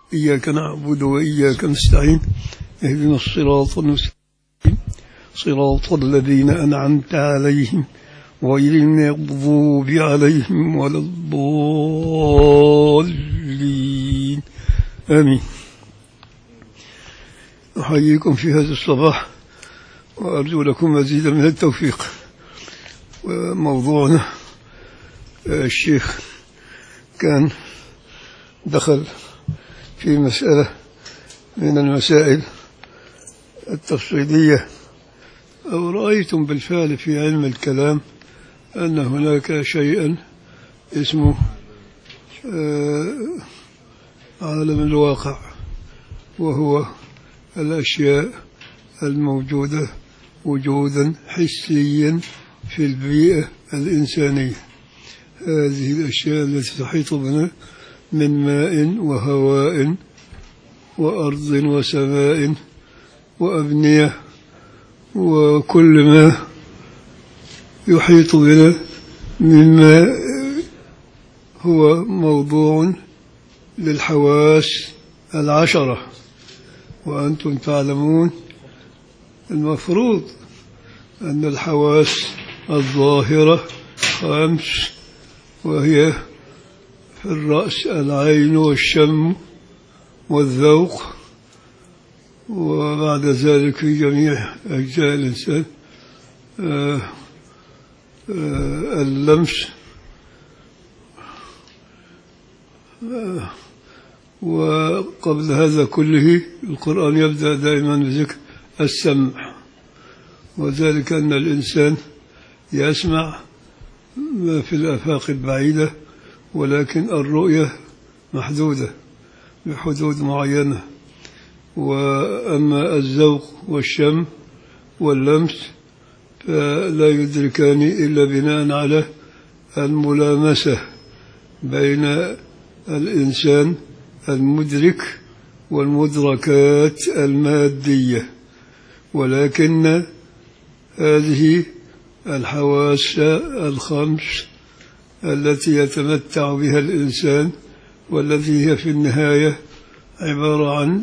إياك نعبد وإياك نستعين اهدنا الصراط المستقيم صراط الذين أنعمت عليهم غير المغضوب عليهم ولا الضالين آمين أحييكم في هذا الصباح وأرجو لكم مزيدا من التوفيق وموضوعنا الشيخ كان دخل في مسألة من المسائل التفصيلية أو رأيتم بالفعل في علم الكلام أن هناك شيئا اسمه عالم الواقع وهو الأشياء الموجودة وجودا حسيا في البيئة الإنسانية هذه الأشياء التي تحيط بنا من ماء وهواء وأرض وسماء وأبنية وكل ما يحيط بنا مما هو موضوع للحواس العشرة وأنتم تعلمون المفروض أن الحواس الظاهرة خمس وهي في الرأس العين والشم والذوق وبعد ذلك في جميع أجزاء الإنسان آآ آآ اللمس وقبل هذا كله القرآن يبدأ دائما بذكر السمع وذلك أن الإنسان يسمع ما في الآفاق البعيدة ولكن الرؤية محدودة بحدود معينة وأما الذوق والشم واللمس فلا يدركان إلا بناء على الملامسة بين الإنسان المدرك والمدركات المادية ولكن هذه الحواس الخمس التي يتمتع بها الإنسان والتي هي في النهاية عبارة عن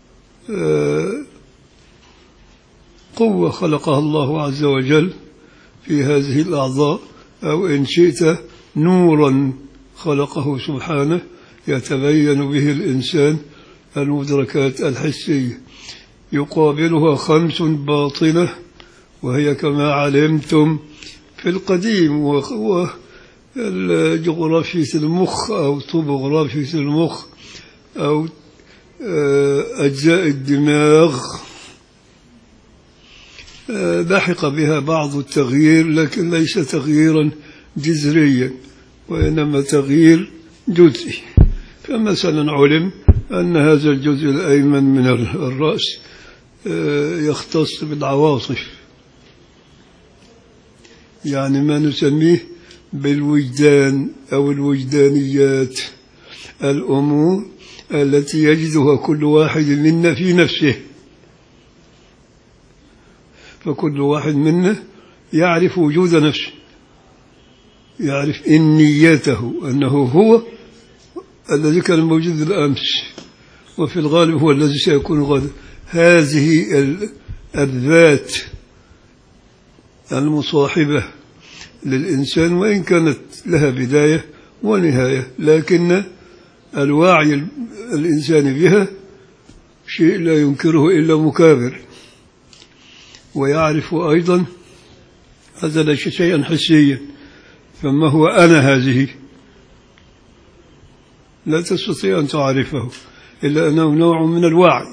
قوة خلقها الله عز وجل في هذه الأعضاء أو إن شئت نورا خلقه سبحانه يتبين به الإنسان المدركات الحسية يقابلها خمس باطنة وهي كما علمتم في القديم وجغرافية المخ أو طبوغرافية المخ أو أجزاء الدماغ لحق بها بعض التغيير لكن ليس تغييرا جذريا وإنما تغيير جزئي فمثلا علم أن هذا الجزء الأيمن من الرأس يختص بالعواطف يعني ما نسميه بالوجدان أو الوجدانيات الأمور التي يجدها كل واحد منا في نفسه فكل واحد منا يعرف وجود نفسه يعرف إنيته أنه هو الذي كان موجود الأمس وفي الغالب هو الذي سيكون غدا هذه الذات المصاحبة للإنسان وإن كانت لها بداية ونهاية لكن الوعي الإنسان بها شيء لا ينكره إلا مكابر ويعرف أيضا هذا ليس شيئا حسيا فما هو أنا هذه لا تستطيع أن تعرفه إلا أنه نوع من الوعي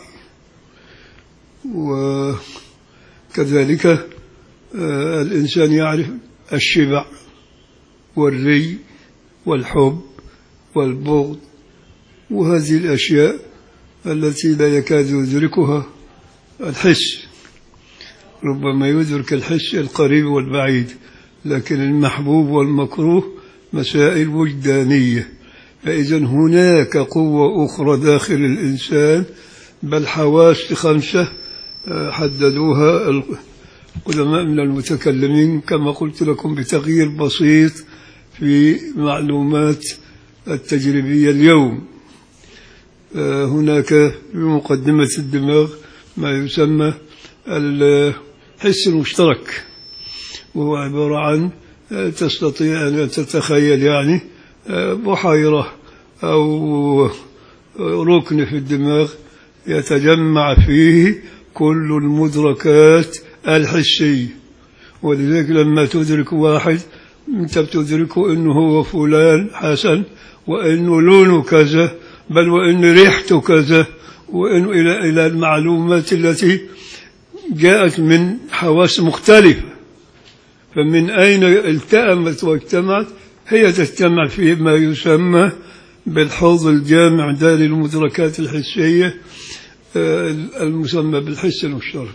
وكذلك الإنسان يعرف الشبع والري والحب والبغض وهذه الأشياء التي لا يكاد يدركها الحس ربما يدرك الحس القريب والبعيد لكن المحبوب والمكروه مسائل وجدانية فإذا هناك قوة أخرى داخل الإنسان بل حواس خمسة حددوها القدماء من المتكلمين كما قلت لكم بتغيير بسيط في معلومات التجريبية اليوم آه، هناك في مقدمة الدماغ ما يسمى الحس المشترك وهو عبارة عن آه، تستطيع أن تتخيل يعني آه، بحيرة أو ركن في الدماغ يتجمع فيه كل المدركات الحسية ولذلك لما تدرك واحد انت بتدركه انه هو فلان حسن وانه لونه كذا بل وان ريحته كذا وانه الى الى المعلومات التي جاءت من حواس مختلفه فمن اين التأمت واجتمعت هي تجتمع في ما يسمى بالحوض الجامع ده للمدركات الحسيه آه، المسمى بالحس المشترك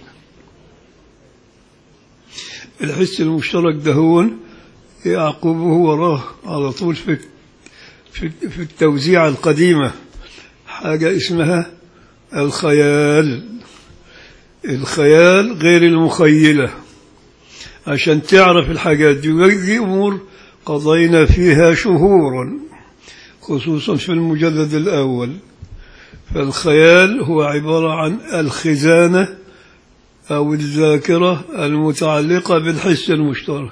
الحس المشترك ده هو يعقبه وراه على طول في في في التوزيع القديمة حاجة اسمها الخيال الخيال غير المخيلة عشان تعرف الحاجات دي دي أمور قضينا فيها شهورا خصوصا في المجلد الأول فالخيال هو عبارة عن الخزانة أو الذاكرة المتعلقة بالحس المشترك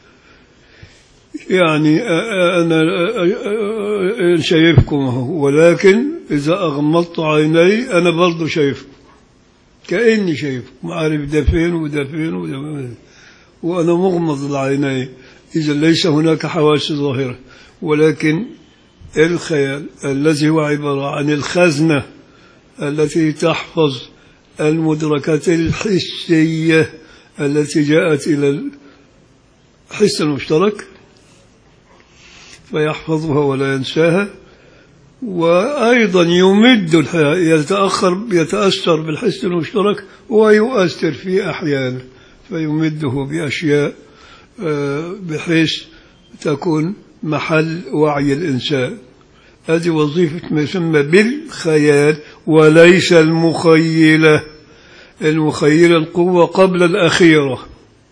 يعني أ- أ- أنا أ- أ- أ- شايفكم أهو ولكن إذا أغمضت عيني أنا برضو شايفكم كأني شايفكم عارف ده فين وده فين وده فين وأنا مغمض العينين إذا ليس هناك حواس ظاهرة ولكن الخيال الذي هو عبارة عن الخزنة التي تحفظ المدركات الحسية التي جاءت إلى الحس المشترك فيحفظها ولا ينساها وأيضا يمد الحياة يتأخر يتأثر بالحس المشترك ويؤثر فيه أحيانا فيمده بأشياء آه، بحيث تكون محل وعي الإنسان هذه وظيفة ما يسمى بالخيال وليس المخيلة المخيلة القوة قبل الأخيرة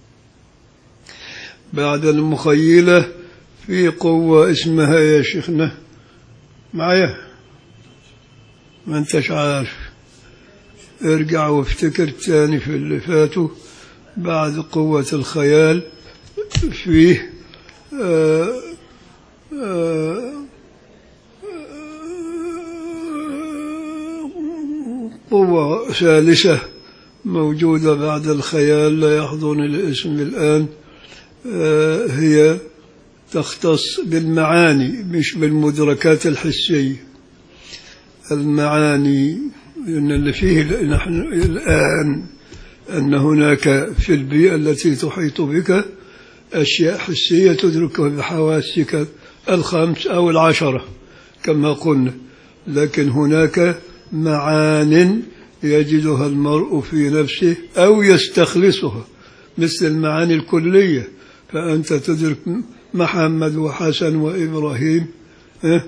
بعد المخيلة في قوة اسمها يا شيخنا معايا ما انتش عارف ارجع وافتكر تاني في اللي فاتوا بعد قوة الخيال فيه آه آه قوة ثالثة موجودة بعد الخيال لا يحضرني الاسم الآن آه، هي تختص بالمعاني مش بالمدركات الحسية المعاني لأن اللي فيه نحن الآن أن هناك في البيئة التي تحيط بك أشياء حسية تدركها بحواسك الخمس أو العشرة كما قلنا لكن هناك معان يجدها المرء في نفسه أو يستخلصها مثل المعاني الكلية فأنت تدرك محمد وحسن وإبراهيم إيه؟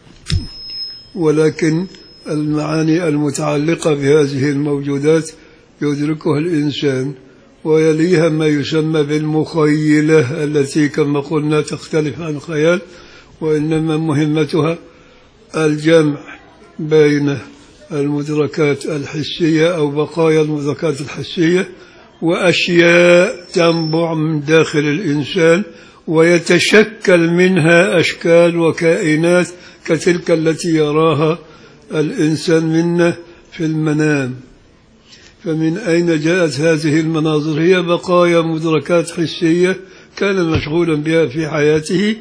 ولكن المعاني المتعلقة بهذه الموجودات يدركها الإنسان ويليها ما يسمى بالمخيلة التي كما قلنا تختلف عن الخيال وإنما مهمتها الجمع بين المدركات الحسية أو بقايا المدركات الحسية وأشياء تنبع من داخل الإنسان ويتشكل منها أشكال وكائنات كتلك التي يراها الإنسان منا في المنام فمن أين جاءت هذه المناظر هي بقايا مدركات حسية كان مشغولا بها في حياته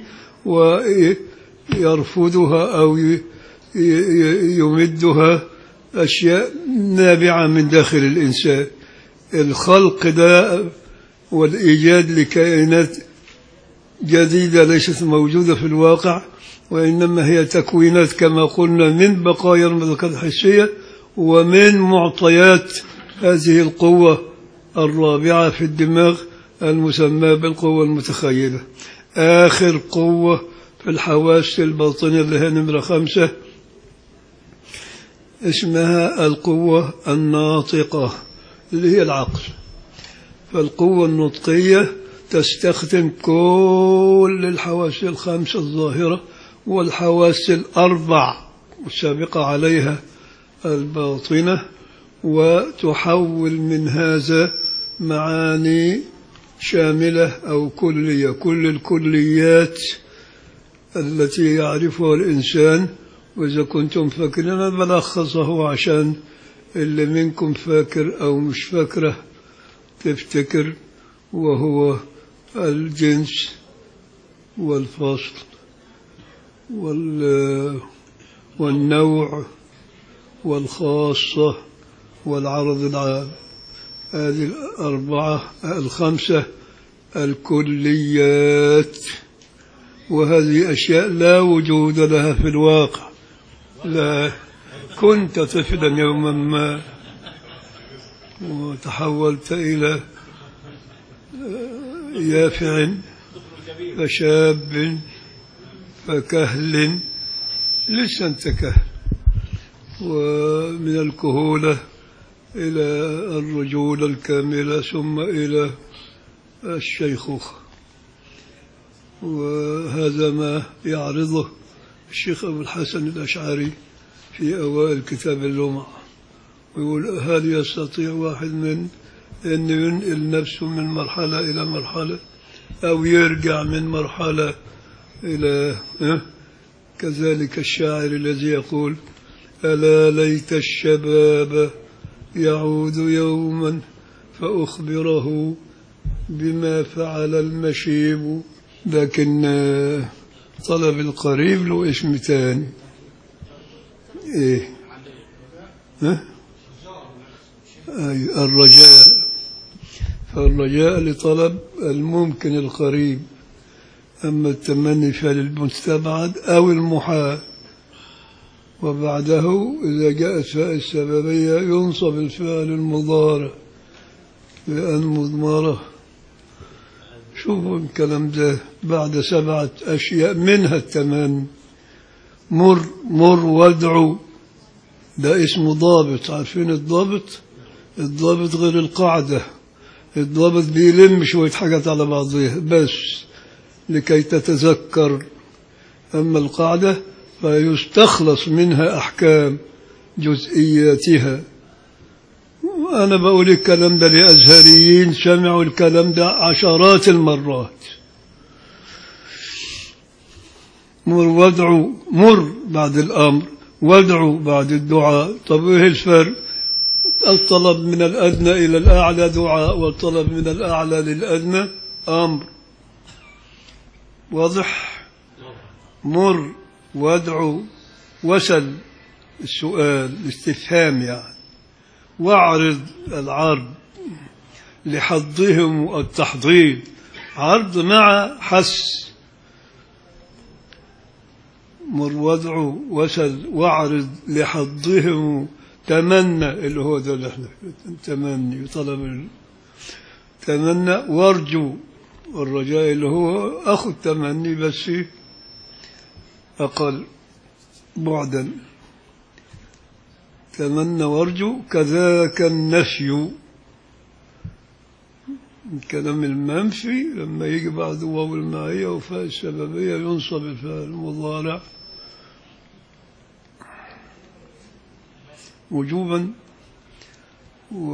ويرفضها أو ي- ي- يمدها أشياء نابعة من داخل الإنسان الخلق ده والإيجاد لكائنات جديدة ليست موجودة في الواقع وإنما هي تكوينات كما قلنا من بقايا المدركات الحسية ومن معطيات هذه القوة الرابعة في الدماغ المسمى بالقوة المتخيلة آخر قوة في الحواس الباطنة اللي هي نمرة خمسة اسمها القوة الناطقة اللي هي العقل فالقوة النطقية تستخدم كل الحواس الخمسة الظاهرة والحواس الأربع السابقة عليها الباطنة وتحول من هذا معاني شاملة أو كلية كل الكليات التي يعرفها الإنسان وإذا كنتم فاكرين أنا بلخصه عشان اللي منكم فاكر أو مش فاكره تفتكر وهو الجنس والفصل وال والنوع والخاصة والعرض العام هذه الأربعة الخمسة الكليات وهذه أشياء لا وجود لها في الواقع لا كنت طفلا يوما ما وتحولت إلى يافع فشاب فكهل لسه أنت كهل ومن الكهولة إلى الرجولة الكاملة ثم إلى الشيخوخة وهذا ما يعرضه الشيخ أبو الحسن الأشعري في أوائل كتاب اللمع ويقول هل يستطيع واحد من أن ينقل نفسه من مرحلة إلى مرحلة أو يرجع من مرحلة إلى أه؟ كذلك الشاعر الذي يقول ألا ليت الشباب يعود يوما فأخبره بما فعل المشيب لكن طلب القريب له اسم تاني ايه ها؟ أي الرجاء فالرجاء لطلب الممكن القريب أما التمني فللمستبعد أو المحال وبعده إذا جاءت فاء السببية ينصب الفعل المضارع لأن مضمرة شوفوا الكلام ده بعد سبعة أشياء منها التمني مر مر وادعو ده اسمه ضابط عارفين الضابط الضابط غير القاعدة الضابط بيلم شوية حاجات على بعضها بس لكي تتذكر أما القاعدة فيستخلص منها أحكام جزئياتها وأنا بقول الكلام ده لأزهريين سمعوا الكلام ده عشرات المرات مر وادعوا مر بعد الأمر وادعوا بعد الدعاء طب إيه الفرق الطلب من الأدنى إلى الأعلى دعاء والطلب من الأعلى للأدنى أمر واضح مر وادعو وسل السؤال الاستفهام يعني واعرض العرض لحظهم التحضيض عرض مع حس مر وادعو وسل واعرض لحظهم تمنى اللي هو ده اللي احنا تمني طلب تمنى وارجو الرجاء اللي هو اخو التمني بس اقل بعدا تمنى وارجو كذاك النفي الكلام المنفي لما يجي بعد واو المعية وفاء السببية ينصب الفاء المضارع وجوبا و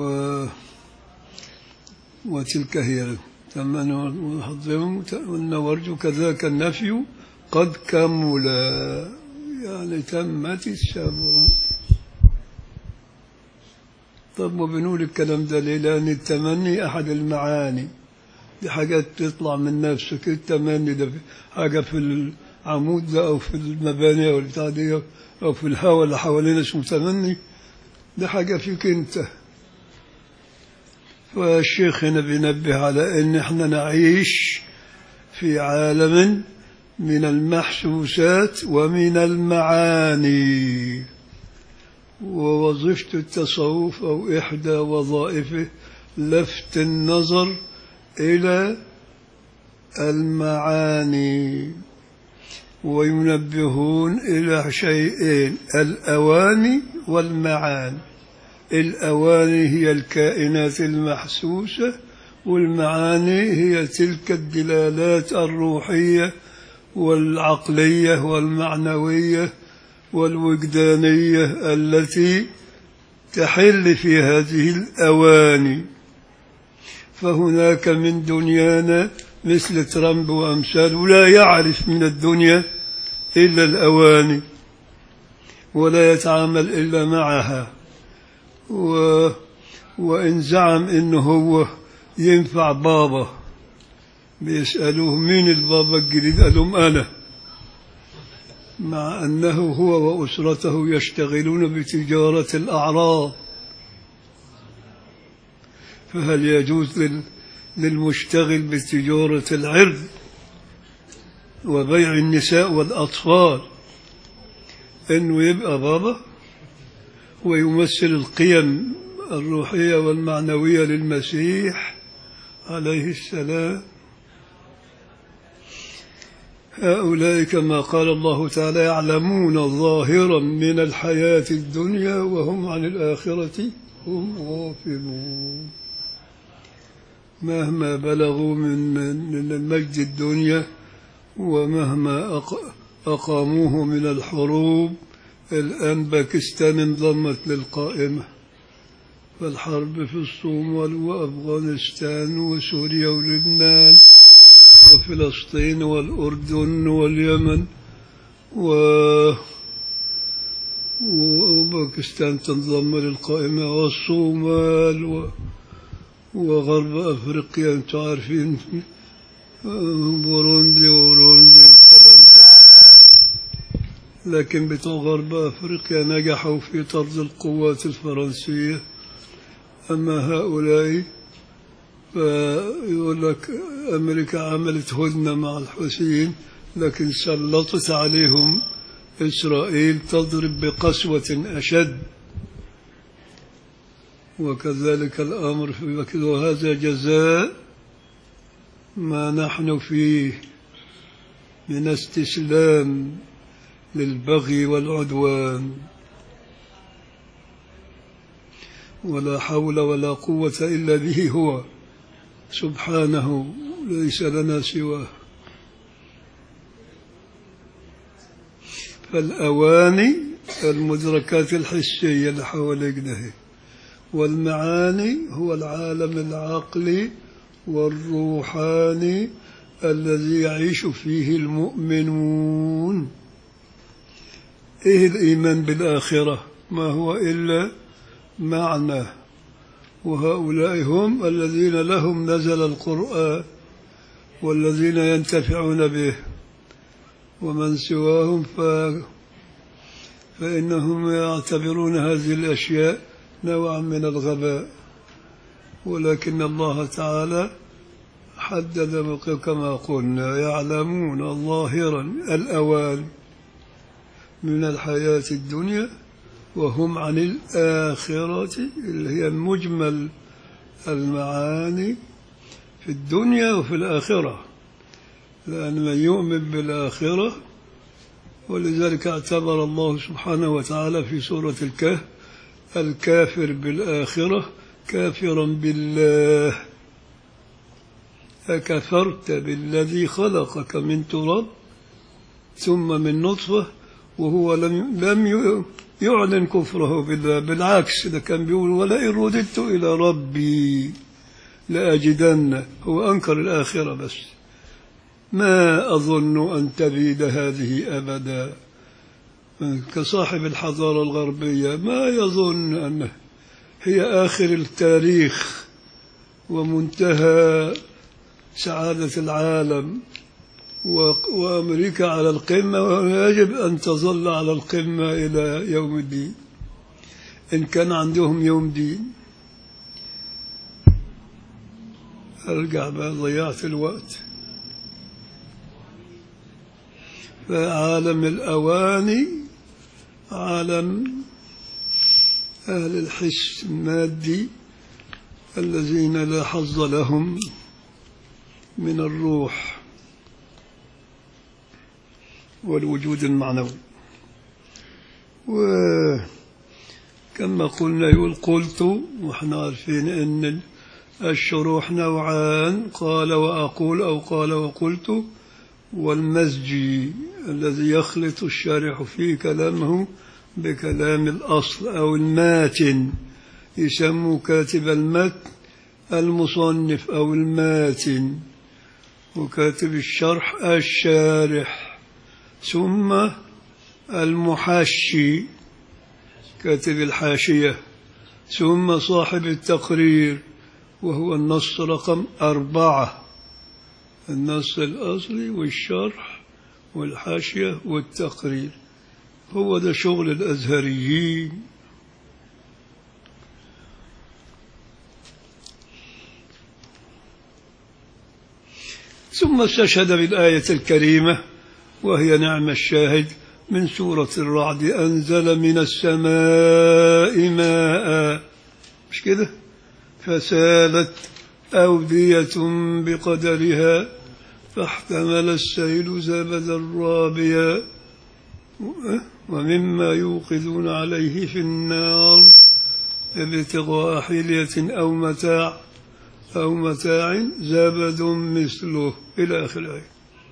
وتلك هي تمنى وحظهم وارجو كذاك النفي قد كمل يعني تمت السبر طب وبنقول الكلام ده ليه لأن التمني أحد المعاني دي حاجات تطلع من نفسك التمني ده حاجة في العمود ده أو في المباني أو البتاع دي أو في الهواء اللي حوالينا اسمه تمني ده حاجة فيك أنت والشيخ هنا بينبه على أن احنا نعيش في عالم من المحسوسات ومن المعاني ووظيفة التصوف أو إحدى وظائفه لفت النظر إلى المعاني وينبهون إلى شيئين الأواني والمعاني الأواني هي الكائنات المحسوسة والمعاني هي تلك الدلالات الروحية والعقلية والمعنوية والوجدانية التي تحل في هذه الأواني فهناك من دنيانا مثل ترامب وأمثاله لا يعرف من الدنيا إلا الأواني ولا يتعامل إلا معها و وإن زعم إنه هو ينفع بابا بيسألوه مين البابا الجديد قال لهم أنا مع أنه هو وأسرته يشتغلون بتجارة الأعراض فهل يجوز لل للمشتغل بتجارة العرض وبيع النساء والأطفال أنه يبقى بابا ويمثل القيم الروحية والمعنوية للمسيح عليه السلام هؤلاء كما قال الله تعالى يعلمون ظاهرا من الحياة الدنيا وهم عن الآخرة هم غافلون مهما بلغوا من من المجد الدنيا ومهما أق- أقاموه من الحروب الآن باكستان انضمت للقائمة فالحرب في الصومال وأفغانستان وسوريا ولبنان وفلسطين والأردن واليمن و وباكستان تنضم للقائمة والصومال و... وغرب أفريقيا أنتم عارفين بوروندي وروندي والكلام ده لكن بتوع غرب أفريقيا نجحوا في طرد القوات الفرنسية أما هؤلاء فيقول لك أمريكا عملت هدنة مع الحوثيين لكن سلطت عليهم إسرائيل تضرب بقسوة أشد وكذلك الأمر في بكر وهذا جزاء ما نحن فيه من استسلام للبغي والعدوان ولا حول ولا قوة إلا به هو سبحانه ليس لنا سواه فالأواني المدركات الحسية اللي حواليك ده والمعاني هو العالم العقلي والروحاني الذي يعيش فيه المؤمنون ايه الايمان بالاخره ما هو الا معنى وهؤلاء هم الذين لهم نزل القران والذين ينتفعون به ومن سواهم ف... فانهم يعتبرون هذه الاشياء نوعا من الغباء ولكن الله تعالى حدد كما قلنا يعلمون ظاهرا الأوان من الحياة الدنيا وهم عن الآخرة اللي هي مجمل المعاني في الدنيا وفي الآخرة لأن من يؤمن بالآخرة ولذلك اعتبر الله سبحانه وتعالى في سورة الكهف الكافر بالآخرة كافرا بالله أكفرت بالذي خلقك من تراب ثم من نطفة وهو لم لم يعلن كفره بالله بالعكس ده كان بيقول ولئن رددت إلى ربي لأجدن هو أنكر الآخرة بس ما أظن أن تبيد هذه أبدا كصاحب الحضارة الغربية ما يظن أنه هي آخر التاريخ ومنتهى سعادة العالم وأمريكا على القمة ويجب أن تظل على القمة إلى يوم الدين إن كان عندهم يوم دين أرجع بقى ضيعت الوقت فعالم الأواني عالم أهل الحس المادي الذين لا حظ لهم من الروح والوجود المعنوي وكما قلنا يقول قلت واحنا عارفين ان الشروح نوعان قال وأقول أو قال وقلت والمزجي الذي يخلط الشارح فيه كلامه بكلام الأصل أو الماتن يسموا كاتب المتن المصنف أو الماتن وكاتب الشرح الشارح ثم المحشي كاتب الحاشية ثم صاحب التقرير وهو النص رقم أربعة النص الأصلي والشرح والحاشية والتقرير هو ده شغل الأزهريين ثم استشهد بالآية الكريمة وهي نعم الشاهد من سورة الرعد أنزل من السماء ماء مش كده فسالت أودية بقدرها فاحتمل السيل زبدا رابيا ومما يوقدون عليه في النار ابتغاء حلية أو متاع أو متاع زبد مثله إلى آخر الآية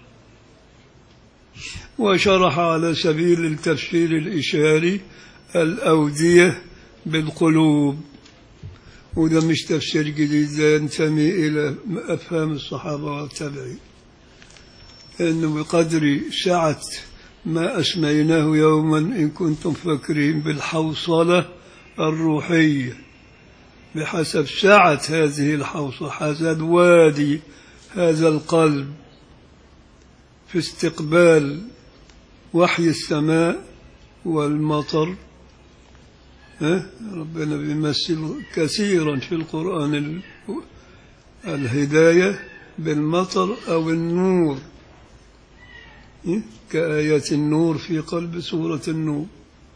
وشرح على سبيل التفسير الإشاري الأودية بالقلوب وده مش تفسير جديد ده ينتمي إلى أفهام الصحابة والتابعين أنه بقدر سعة ما أسميناه يوما إن كنتم فاكرين بالحوصلة الروحية بحسب سعة هذه الحوصلة حسب وادي هذا القلب في استقبال وحي السماء والمطر ها؟ ربنا بيمثل كثيرا في القرآن ال- الهداية بالمطر أو النور ها؟ كآية النور في قلب سورة النور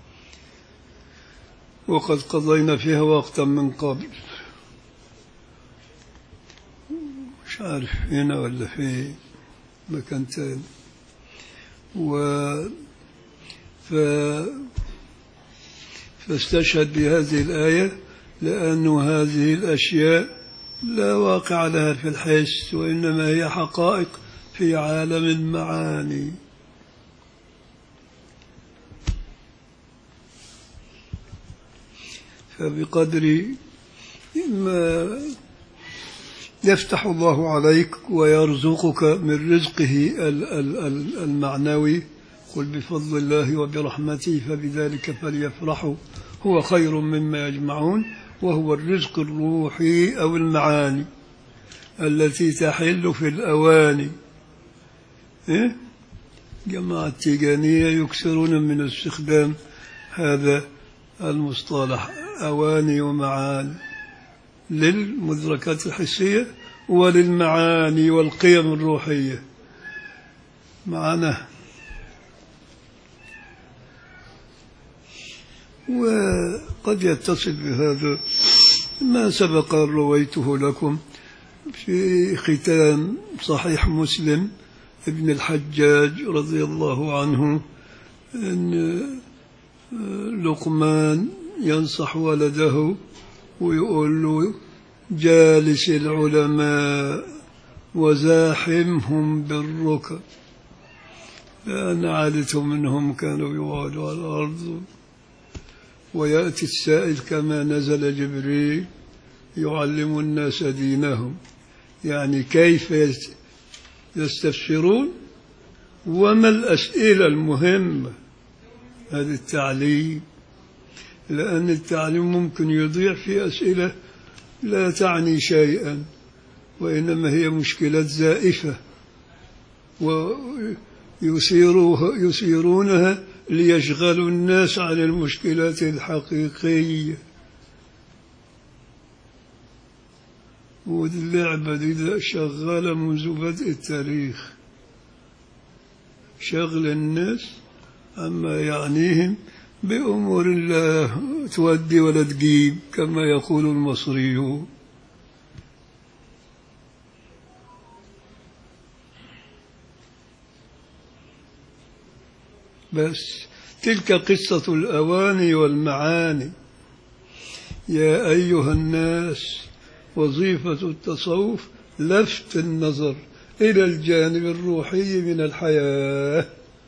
وقد قضينا فيها وقتا من قبل مش عارف هنا ولا في مكان تاني و ف... فاستشهد بهذه الآية لأن هذه الأشياء لا واقع لها في الحس وإنما هي حقائق في عالم المعاني فبقدر ما يفتح الله عليك ويرزقك من رزقه ال- ال- ال- المعنوي قل بفضل الله وبرحمته فبذلك فليفرحوا هو خير مما يجمعون وهو الرزق الروحي أو المعاني التي تحل في الأواني إيه؟ جماعة التيجانية يكثرون من استخدام هذا المصطلح أواني ومعاني للمدركات الحسية وللمعاني والقيم الروحية معنا وقد يتصل بهذا ما سبق أن رويته لكم في ختام صحيح مسلم ابن الحجاج رضي الله عنه أن لقمان ينصح ولده ويقول له جالس العلماء وزاحمهم بالركب لأن عادتهم منهم كانوا يقعدوا على الأرض ويأتي السائل كما نزل جبريل يعلم الناس دينهم يعني كيف يست- يستفسرون وما الأسئلة المهمة هذا التعليم لأن التعليم ممكن يضيع في أسئلة لا تعني شيئا وإنما هي مشكلات زائفة ويثيروها يثيرونها ليشغلوا الناس عن المشكلات الحقيقية واللعبة دي شغالة منذ بدء التاريخ شغل الناس عما يعنيهم بأمور لا تودي ولا تجيب كما يقول المصريون بس تلك قصة الأواني والمعاني يا أيها الناس وظيفة التصوف لفت النظر إلى الجانب الروحي من الحياة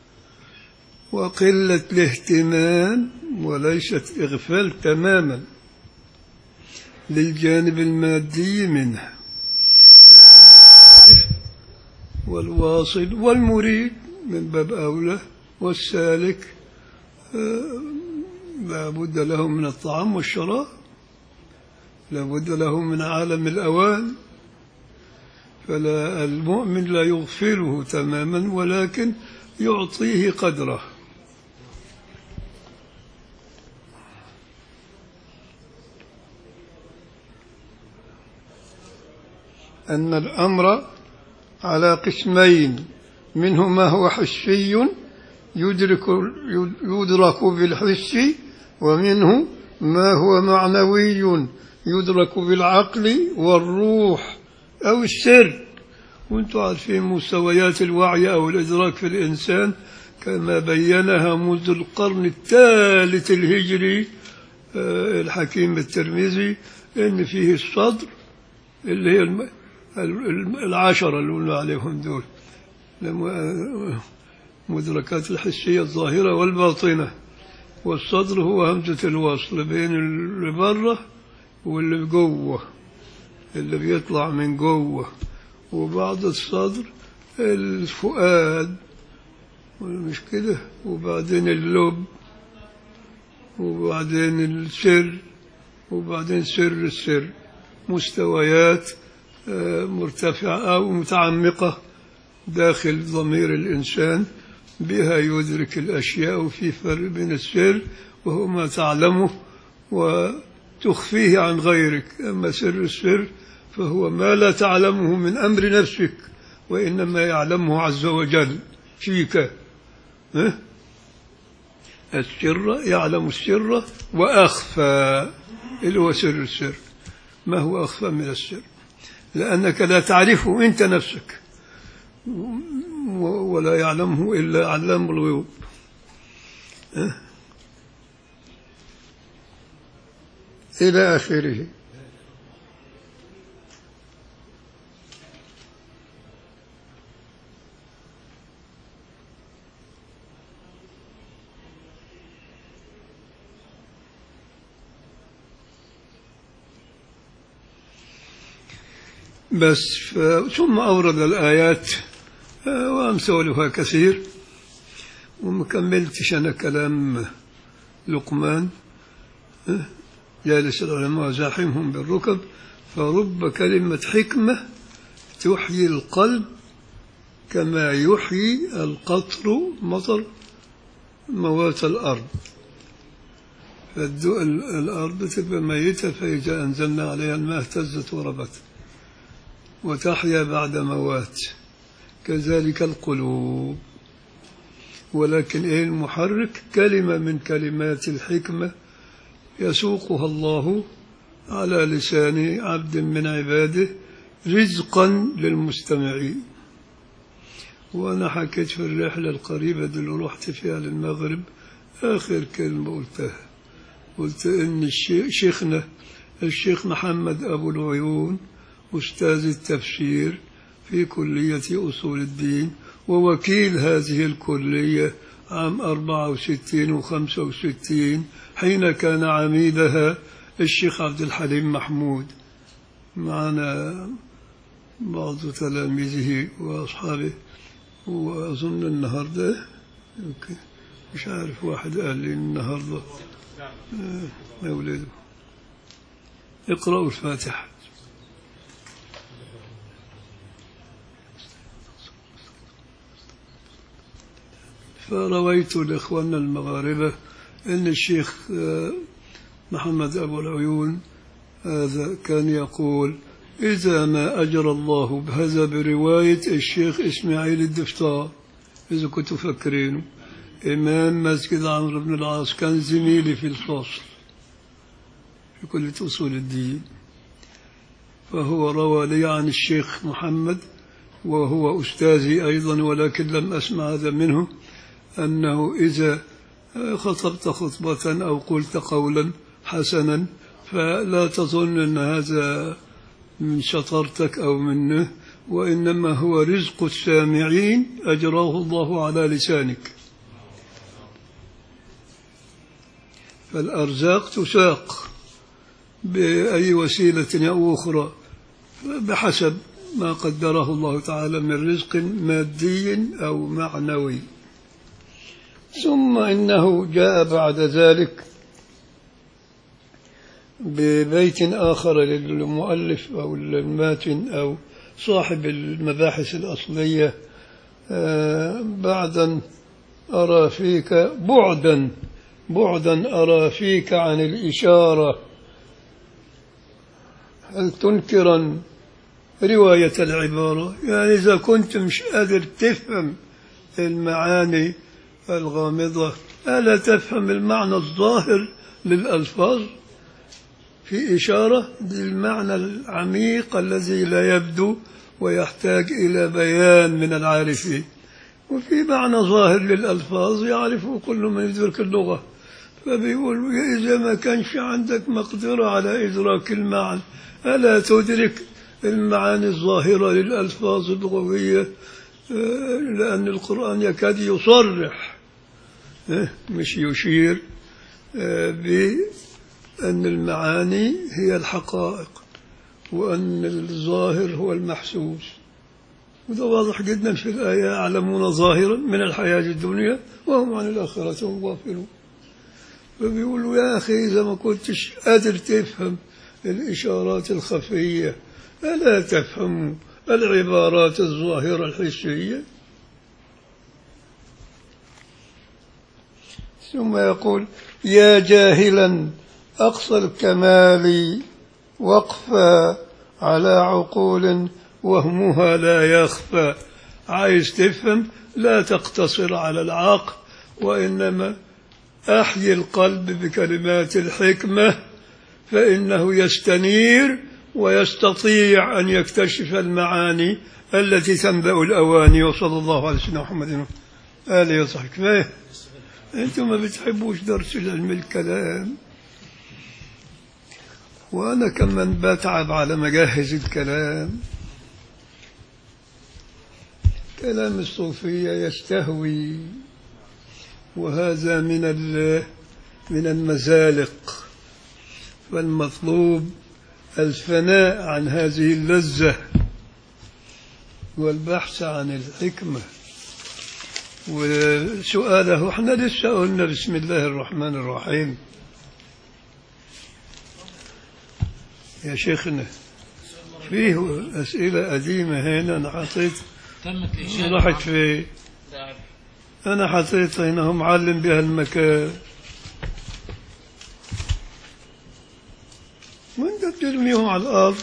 وقلة الاهتمام وليست إغفال تماما للجانب المادي منها والواصل والمريد من باب أولى والسالك آه، لا بد له من الطعام والشراب لا بد له من عالم الأوان فلا المؤمن لا يغفله تماما ولكن يعطيه قدره أن الأمر على قسمين منه ما هو حسي يدرك يدرك بالحس ومنه ما هو معنوي يدرك بالعقل والروح أو السر وانتم عارفين مستويات الوعي أو الإدراك في الإنسان كما بينها منذ القرن الثالث الهجري آه، الحكيم الترمذي إن فيه الصدر اللي هي الم- الم- العشرة اللي قلنا عليهم دول لم- مدركات الحسية الظاهرة والباطنة والصدر هو همزة الوصل بين اللي بره واللي جوه اللي بيطلع من جوه وبعد الصدر الفؤاد مش كده وبعدين اللب وبعدين السر وبعدين سر السر مستويات آه، مرتفعة أو متعمقة داخل ضمير الإنسان بها يدرك الأشياء في فرق بين السر وهو ما تعلمه وتخفيه عن غيرك أما سر السر فهو ما لا تعلمه من أمر نفسك وإنما يعلمه عز وجل فيك ها؟ السر يعلم السر وأخفى اللي هو سر السر ما هو أخفى من السر لأنك لا تعرفه أنت نفسك و- ولا يعلمه إلا علام الغيوب أه؟ إلى آخره بس ف... ثم أورد الآيات آه، وأمثالها كثير وما كملتش أنا كلام لقمان آه، جالس العلماء زاحمهم بالركب فرب كلمة حكمة تحيي القلب كما يحيي القطر مطر موات الأرض فالدو- ال- الأرض تبقى ميتة فإذا أنزلنا عليها الماء اهتزت وربت وتحيا بعد موات كذلك القلوب ولكن إيه المحرك كلمة من كلمات الحكمة يسوقها الله على لسان عبد من عباده رزقا للمستمعين وأنا حكيت في الرحلة القريبة دي اللي رحت فيها للمغرب آخر كلمة قلتها قلت إن الشيخ شيخنا الشيخ محمد أبو العيون أستاذ التفسير في كلية أصول الدين ووكيل هذه الكلية عام 64 و 65 حين كان عميدها الشيخ عبد الحليم محمود معنا بعض تلاميذه وأصحابه وأظن النهاردة يمكن مش عارف واحد قال لي النهاردة آه، مولده اقرأوا الفاتحة فرويت لإخواننا المغاربة أن الشيخ آه، محمد أبو العيون هذا كان يقول إذا ما أجرى الله هذا برواية الشيخ إسماعيل الدفتار إذا كنتوا فاكرينه إمام مسجد عمرو بن العاص كان زميلي في الفصل في كلية أصول الدين فهو روى لي عن الشيخ محمد وهو أستاذي أيضا ولكن لم أسمع هذا منه أنه إذا خطبت خطبة أو قلت قولا حسنا فلا تظن أن هذا من شطارتك أو منه وإنما هو رزق السامعين أجراه الله على لسانك فالأرزاق تساق بأي وسيلة أو أخرى بحسب ما قدره الله تعالى من رزق مادي أو معنوي ثم إنه جاء بعد ذلك ببيت آخر للمؤلف أو الماتن أو صاحب المباحث الأصلية آه، بعدا أرى فيك بعدا بعدا أرى فيك عن الإشارة هل تنكرا رواية العبارة يعني إذا كنت مش قادر تفهم المعاني الغامضة ألا تفهم المعنى الظاهر للألفاظ في إشارة للمعنى العميق الذي لا يبدو ويحتاج إلى بيان من العارفين وفي معنى ظاهر للألفاظ يعرفه كل من يدرك اللغة فبيقول إذا ما كانش عندك مقدرة على إدراك المعنى ألا تدرك المعاني الظاهرة للألفاظ اللغوية آه، لأن القرآن يكاد يصرح آه، مش يشير آه، بأن المعاني هي الحقائق وأن الظاهر هو المحسوس وده واضح جدا في الآية يعلمون ظاهرا من الحياة الدنيا وهم عن الآخرة هم غافلون فبيقولوا يا أخي إذا ما كنتش قادر تفهم الإشارات الخفية ألا تفهم العبارات الظاهرة الحسية ثم يقول يا جاهلا أقصى الكمال وقفا على عقول وهمها لا يخفى عايز تفهم لا تقتصر على العقل وإنما أحيي القلب بكلمات الحكمة فإنه يستنير ويستطيع أن يكتشف المعاني التي تنبأ الأواني وصلى الله على سيدنا محمد آله وصحبه كفاية أنتم ما بتحبوش درس العلم الكلام وأنا كمان بتعب على مجهز الكلام كلام الصوفية يستهوي وهذا من من المزالق والمطلوب الفناء عن هذه اللذة والبحث عن الحكمة وسؤاله احنا لسه قلنا بسم الله الرحمن الرحيم يا شيخنا فيه أسئلة قديمة هنا أنا حطيت تمت الإجابة راحت في نعم. أنا حطيت هنا معلم بها المكان وأنت بترميهم على الأرض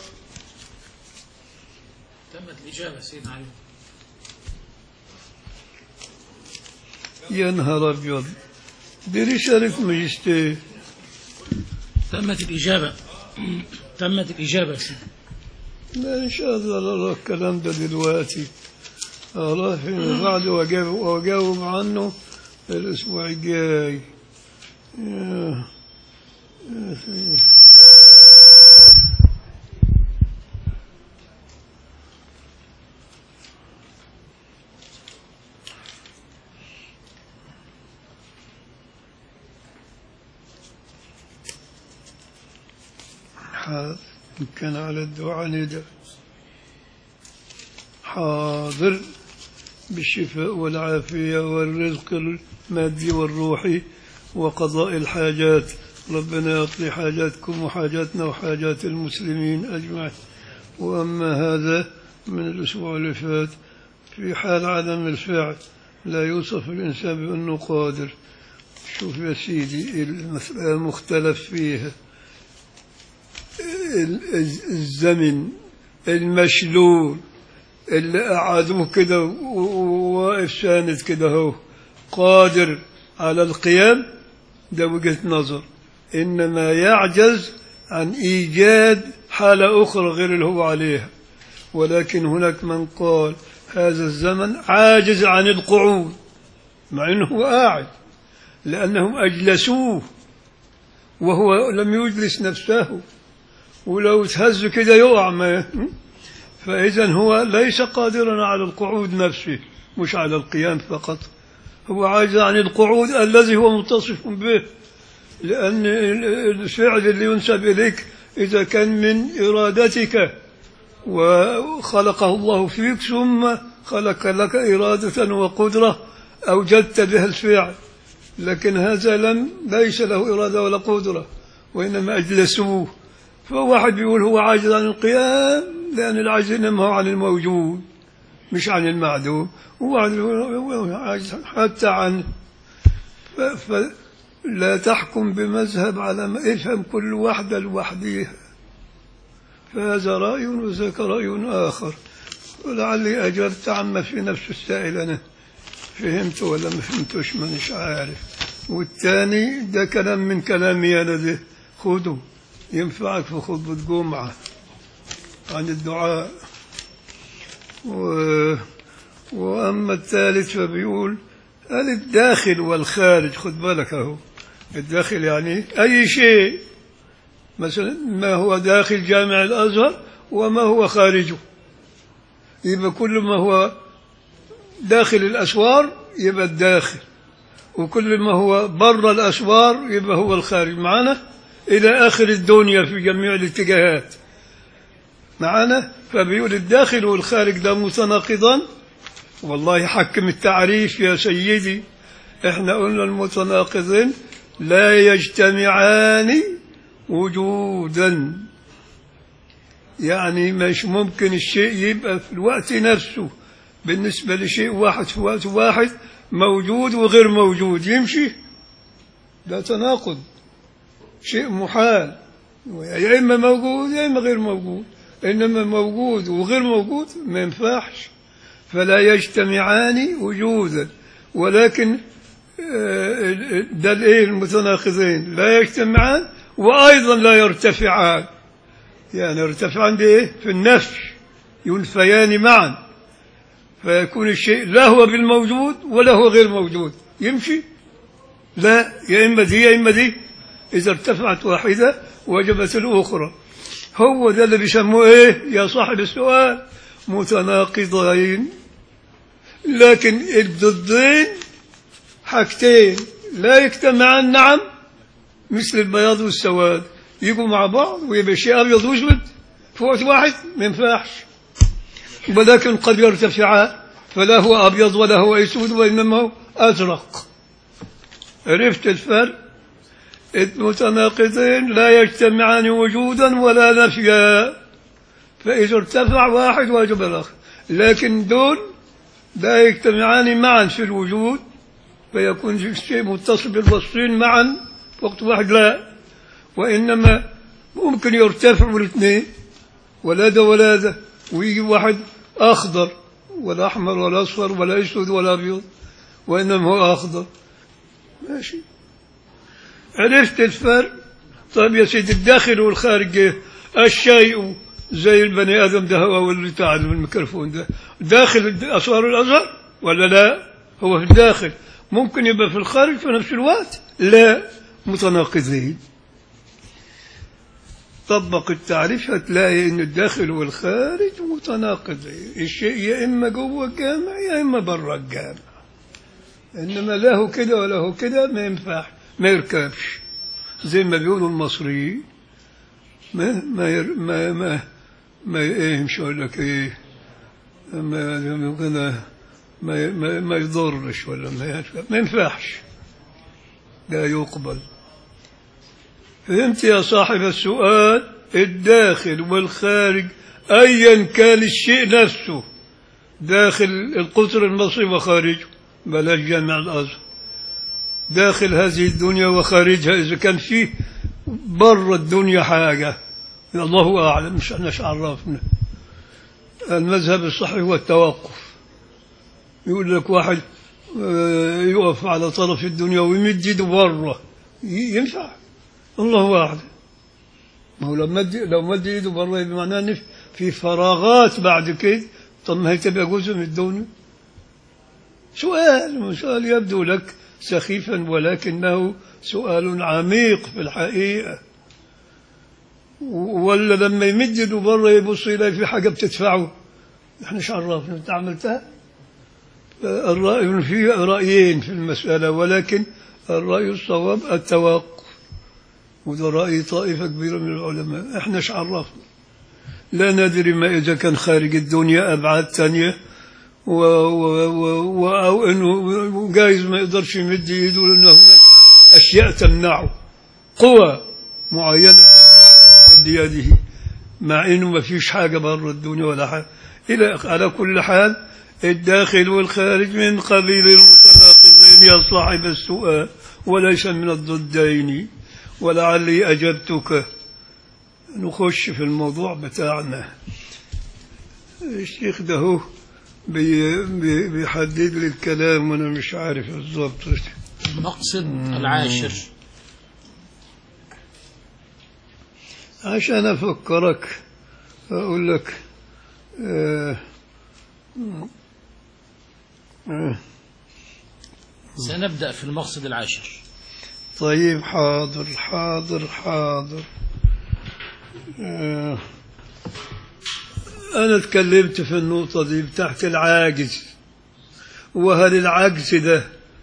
تمت الإجابة سيدنا علي يا نهار أبيض دي رسالة ماجستير تمت الإجابة تمت الإجابة يا سيدي لا إن شاء الله أرى الكلام ده دلوقتي أراه فيما بعد وأجاوب, وأجاوب عنه الأسبوع الجاي يا- يا سيدي. حاضر إن كان على الدعاء ندى حاضر بالشفاء والعافية والرزق المادي والروحي وقضاء الحاجات ربنا يقضي حاجاتكم وحاجاتنا وحاجات المسلمين أجمعين وأما هذا من الأسبوع اللي فات في حال عدم الفعل لا يوصف الإنسان بأنه قادر شوف يا سيدي المسألة مختلف فيها ال- الز- الزمن المشلول اللي قعدوه كده و- وواقف ساند كده هو قادر على القيام ده وجهة نظر إنما يعجز عن إيجاد حالة أخرى غير اللي هو عليها ولكن هناك من قال هذا الزمن عاجز عن القعود مع أنه هو قاعد لأنهم أجلسوه وهو لم يجلس نفسه ولو تهز كده يقع ما فإذا هو ليس قادرا على القعود نفسه مش على القيام فقط هو عاجز عن القعود الذي هو متصف به لأن الفعل اللي ينسب إليك إذا كان من إرادتك وخلقه الله فيك ثم خلق لك إرادة وقدرة أوجدت بها الفعل لكن هذا لم ليس له إرادة ولا قدرة وإنما أجلسوه فواحد بيقول هو عاجز عن القيام لأن العجز إنما هو عن الموجود مش عن المعدوم وواحد بيقول هو عاجز حتى عن ف- فلا تحكم بمذهب على ما افهم كل واحدة لوحديها فهذا رأي وذاك رأي آخر ولعلي أجبت عما في نفس السائل أنا فهمت ولا ما فهمتوش مانيش عارف والثاني ده كلام من كلامي أنا ده خده ينفعك في خطبة جمعة عن الدعاء و... وأما الثالث فبيقول قال الداخل والخارج خد بالك أهو الداخل يعني أي شيء مثلا ما هو داخل جامع الأزهر وما هو خارجه يبقى كل ما هو داخل الأسوار يبقى الداخل وكل ما هو بر الأسوار يبقى هو الخارج معنا إلى آخر الدنيا في جميع الاتجاهات معنا فبيقول الداخل والخارج ده متناقضان والله حكم التعريف يا سيدي احنا قلنا المتناقضين لا يجتمعان وجودا يعني مش ممكن الشيء يبقى في الوقت نفسه بالنسبة لشيء واحد في وقت واحد موجود وغير موجود يمشي ده تناقض شيء محال يا إما موجود يا إما غير موجود إنما موجود وغير موجود ما ينفعش فلا يجتمعان وجودا ولكن آه، ده الايه المتناقضين لا يجتمعان وايضا لا يرتفعان يعني يرتفعان بايه في النفي ينفيان معا فيكون الشيء لا هو بالموجود ولا هو غير موجود يمشي لا يا اما دي يا اما دي اذا ارتفعت واحده وجبت الاخرى هو ده اللي بيسموه ايه يا صاحب السؤال متناقضين لكن الضدين حاجتين لا يجتمعان نعم مثل البياض والسواد يجوا مع بعض ويبقى شيء ابيض واسود في وقت واحد ما ينفعش ولكن قد يرتفعان فلا هو ابيض ولا هو اسود وانما هو ازرق عرفت الفرق المتناقضين لا يجتمعان وجودا ولا نفيا فإذا ارتفع واحد وجب الآخر لكن دول لا يجتمعان معا في الوجود فيكون الشيء متصل بالوصفين معا في وقت واحد لا وإنما ممكن يرتفعوا الاثنين ولا ده ولا ده ويجي واحد أخضر ولا أحمر ولا أصفر ولا أسود ولا أبيض وإنما هو أخضر ماشي عرفت الفرق طيب يا سيدي الداخل والخارج إيه؟ الشيء زي البني ادم ده هو اللي تعلم الميكروفون ده داخل اسوار الازهر ولا لا هو في الداخل ممكن يبقى في الخارج في نفس الوقت لا متناقضين طبق التعريف هتلاقي ان الداخل والخارج متناقضين الشيء يا اما جوه الجامع يا اما بره الجامع انما لا هو كده ولا هو كده ما ينفع ما يركبش زي ما بيقولوا المصريين ما ما ير ما ما ما ايه مش اقول لك ايه ما كده ما ما ما يضرش ولا ما ينفع ما ينفعش لا يقبل فهمت يا صاحب السؤال الداخل والخارج ايا كان الشيء نفسه داخل القطر المصري وخارجه بلاش جامع الازهر داخل هذه الدنيا وخارجها اذا كان فيه بر الدنيا حاجه الله أعلم مش احنا عرفنا المذهب الصحيح هو التوقف يقول لك واحد آه، يقف على طرف الدنيا ويمد يده بره ي- ينفع الله أعلم ما هو لو مد لو مد ايده بره يبقى معناه ان في فراغات بعد كده طب ما هي تبقى جزء من الدنيا سؤال سؤال يبدو لك سخيفا ولكنه سؤال عميق في الحقيقة ولا لما يمد ايده بره يبص يلاقي في حاجه بتدفعه احنا ايش عرفنا انت عملتها الرأي في رأيين في المسألة ولكن الرأي الصواب التوقف وده رأي طائفة كبيرة من العلماء احنا ايش عرفنا لا ندري ما إذا كان خارج الدنيا أبعاد تانية و و و و أو إنه جايز ما يقدرش يمد إيده لأنه هناك أشياء تمنعه قوى معينة تمنعه من مد يده مع إنه ما فيش حاجة بره الدنيا ولا حاجة إلى على كل حال الداخل والخارج من قبيل المتناقضين يا صاحب السؤال وليس من الضدين ولعلي أجبتك نخش في الموضوع بتاعنا الشيخ ده هو بي بي بيحدد لي الكلام وانا مش عارف بالظبط المقصد العاشر عشان افكرك اقول لك آه آه سنبدأ في المقصد العاشر طيب حاضر حاضر حاضر آه أنا تكلمت في النقطة دي بتاعت العاجز وهل العجز ده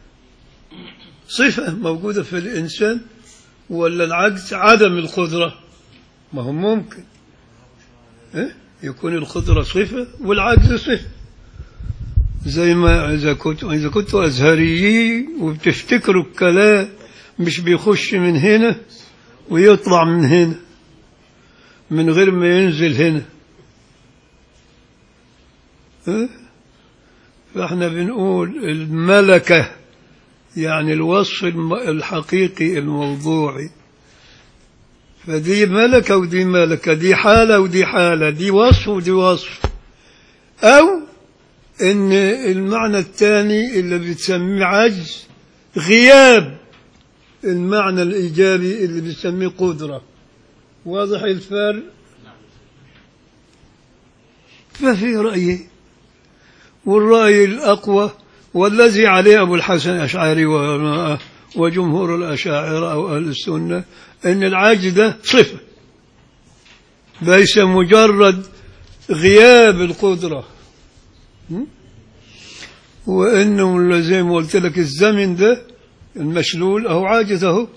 صفة موجودة في الإنسان ولا العجز عدم القدرة ما هو ممكن إيه؟ يكون القدرة صفة والعجز صفة زي ما إذا كنت إذا كنتوا أزهريين وبتفتكروا الكلام مش بيخش من هنا ويطلع من هنا من غير ما ينزل هنا ها؟ فاحنا بنقول الملكة يعني الوصف الم- الحقيقي الموضوعي فدي ملكة ودي ملكة دي حالة ودي حالة دي وصف ودي وصف أو إن المعنى الثاني اللي بتسميه عجز غياب المعنى الإيجابي اللي بنسميه قدرة واضح الفرق ففي رأيين والرأي الأقوى والذي عليه أبو الحسن الأشعري و- وجمهور الأشاعرة أو أهل السنة أن العجز ده صفة ليس مجرد غياب القدرة م? وإنه زي ما قلت لك الزمن ده المشلول أو عاجز أهو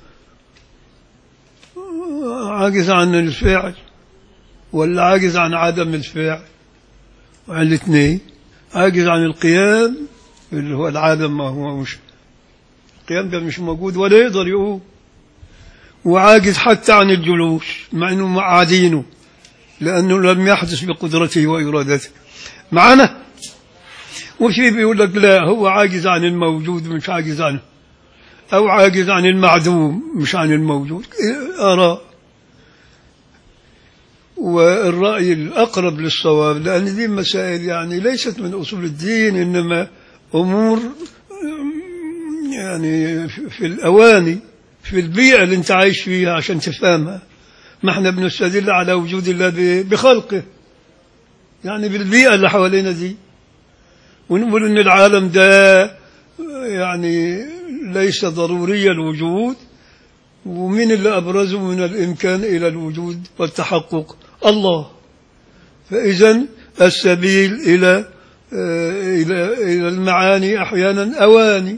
عاجز عن الفعل ولا عاجز عن عدم الفعل عن الاثنين عاجز عن القيام اللي هو العدم ما هو مش القيام ده مش موجود ولا يقدر يقوم وعاجز حتى عن الجلوس مع انه معادينه لانه لم يحدث بقدرته وارادته معنا وفي بيقول لك لا هو عاجز عن الموجود مش عاجز عنه او عاجز عن المعدوم مش عن الموجود ارى والرأي الأقرب للصواب لأن دي مسائل يعني ليست من أصول الدين إنما أمور يعني في الأواني في البيئة اللي أنت عايش فيها عشان تفهمها ما احنا بنستدل على وجود الله ب- بخلقه يعني بالبيئة اللي حوالينا دي ونقول إن العالم ده يعني ليس ضروري الوجود ومن اللي أبرزه من الإمكان إلى الوجود والتحقق الله فإذا السبيل إلى آه، إلى إلى المعاني أحيانا أواني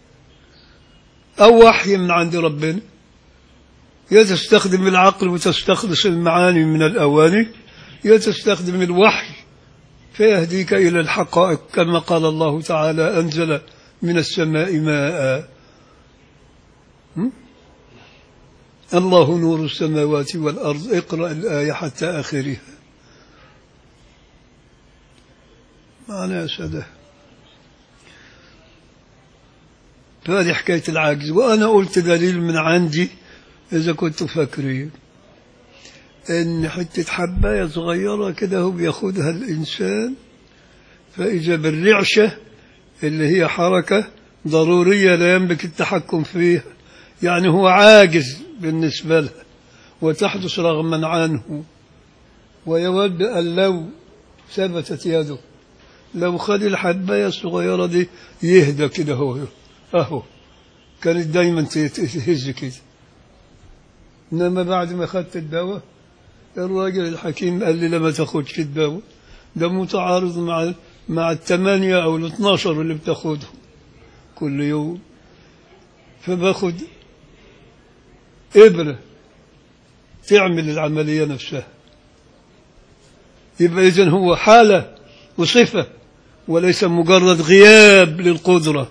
أو وحي من عند ربنا يا تستخدم العقل وتستخلص المعاني من الأواني يا تستخدم الوحي فيهديك إلى الحقائق كما قال الله تعالى أنزل من السماء ماء م? الله نور السماوات والأرض اقرأ الآية حتى آخرها معنى سده فهذه حكاية العجز وأنا قلت دليل من عندي إذا كنتوا فاكرين إن حتة حباية صغيرة كده هو بياخدها الإنسان فإذا بالرعشة اللي هي حركة ضرورية لا يملك التحكم فيها يعني هو عاجز بالنسبة لها وتحدث رغما عنه ويود أن لو ثبتت يده لو خد الحباية الصغيرة دي يهدى كده هو أهو كانت دايما تهز كده إنما بعد ما أخذت الدواء الراجل الحكيم قال لي لما تاخدش الدواء ده متعارض مع مع الثمانية أو الاثناشر اللي بتاخدهم كل يوم فباخد إبرة تعمل العملية نفسها يبقى إذن هو حالة وصفة وليس مجرد غياب للقدرة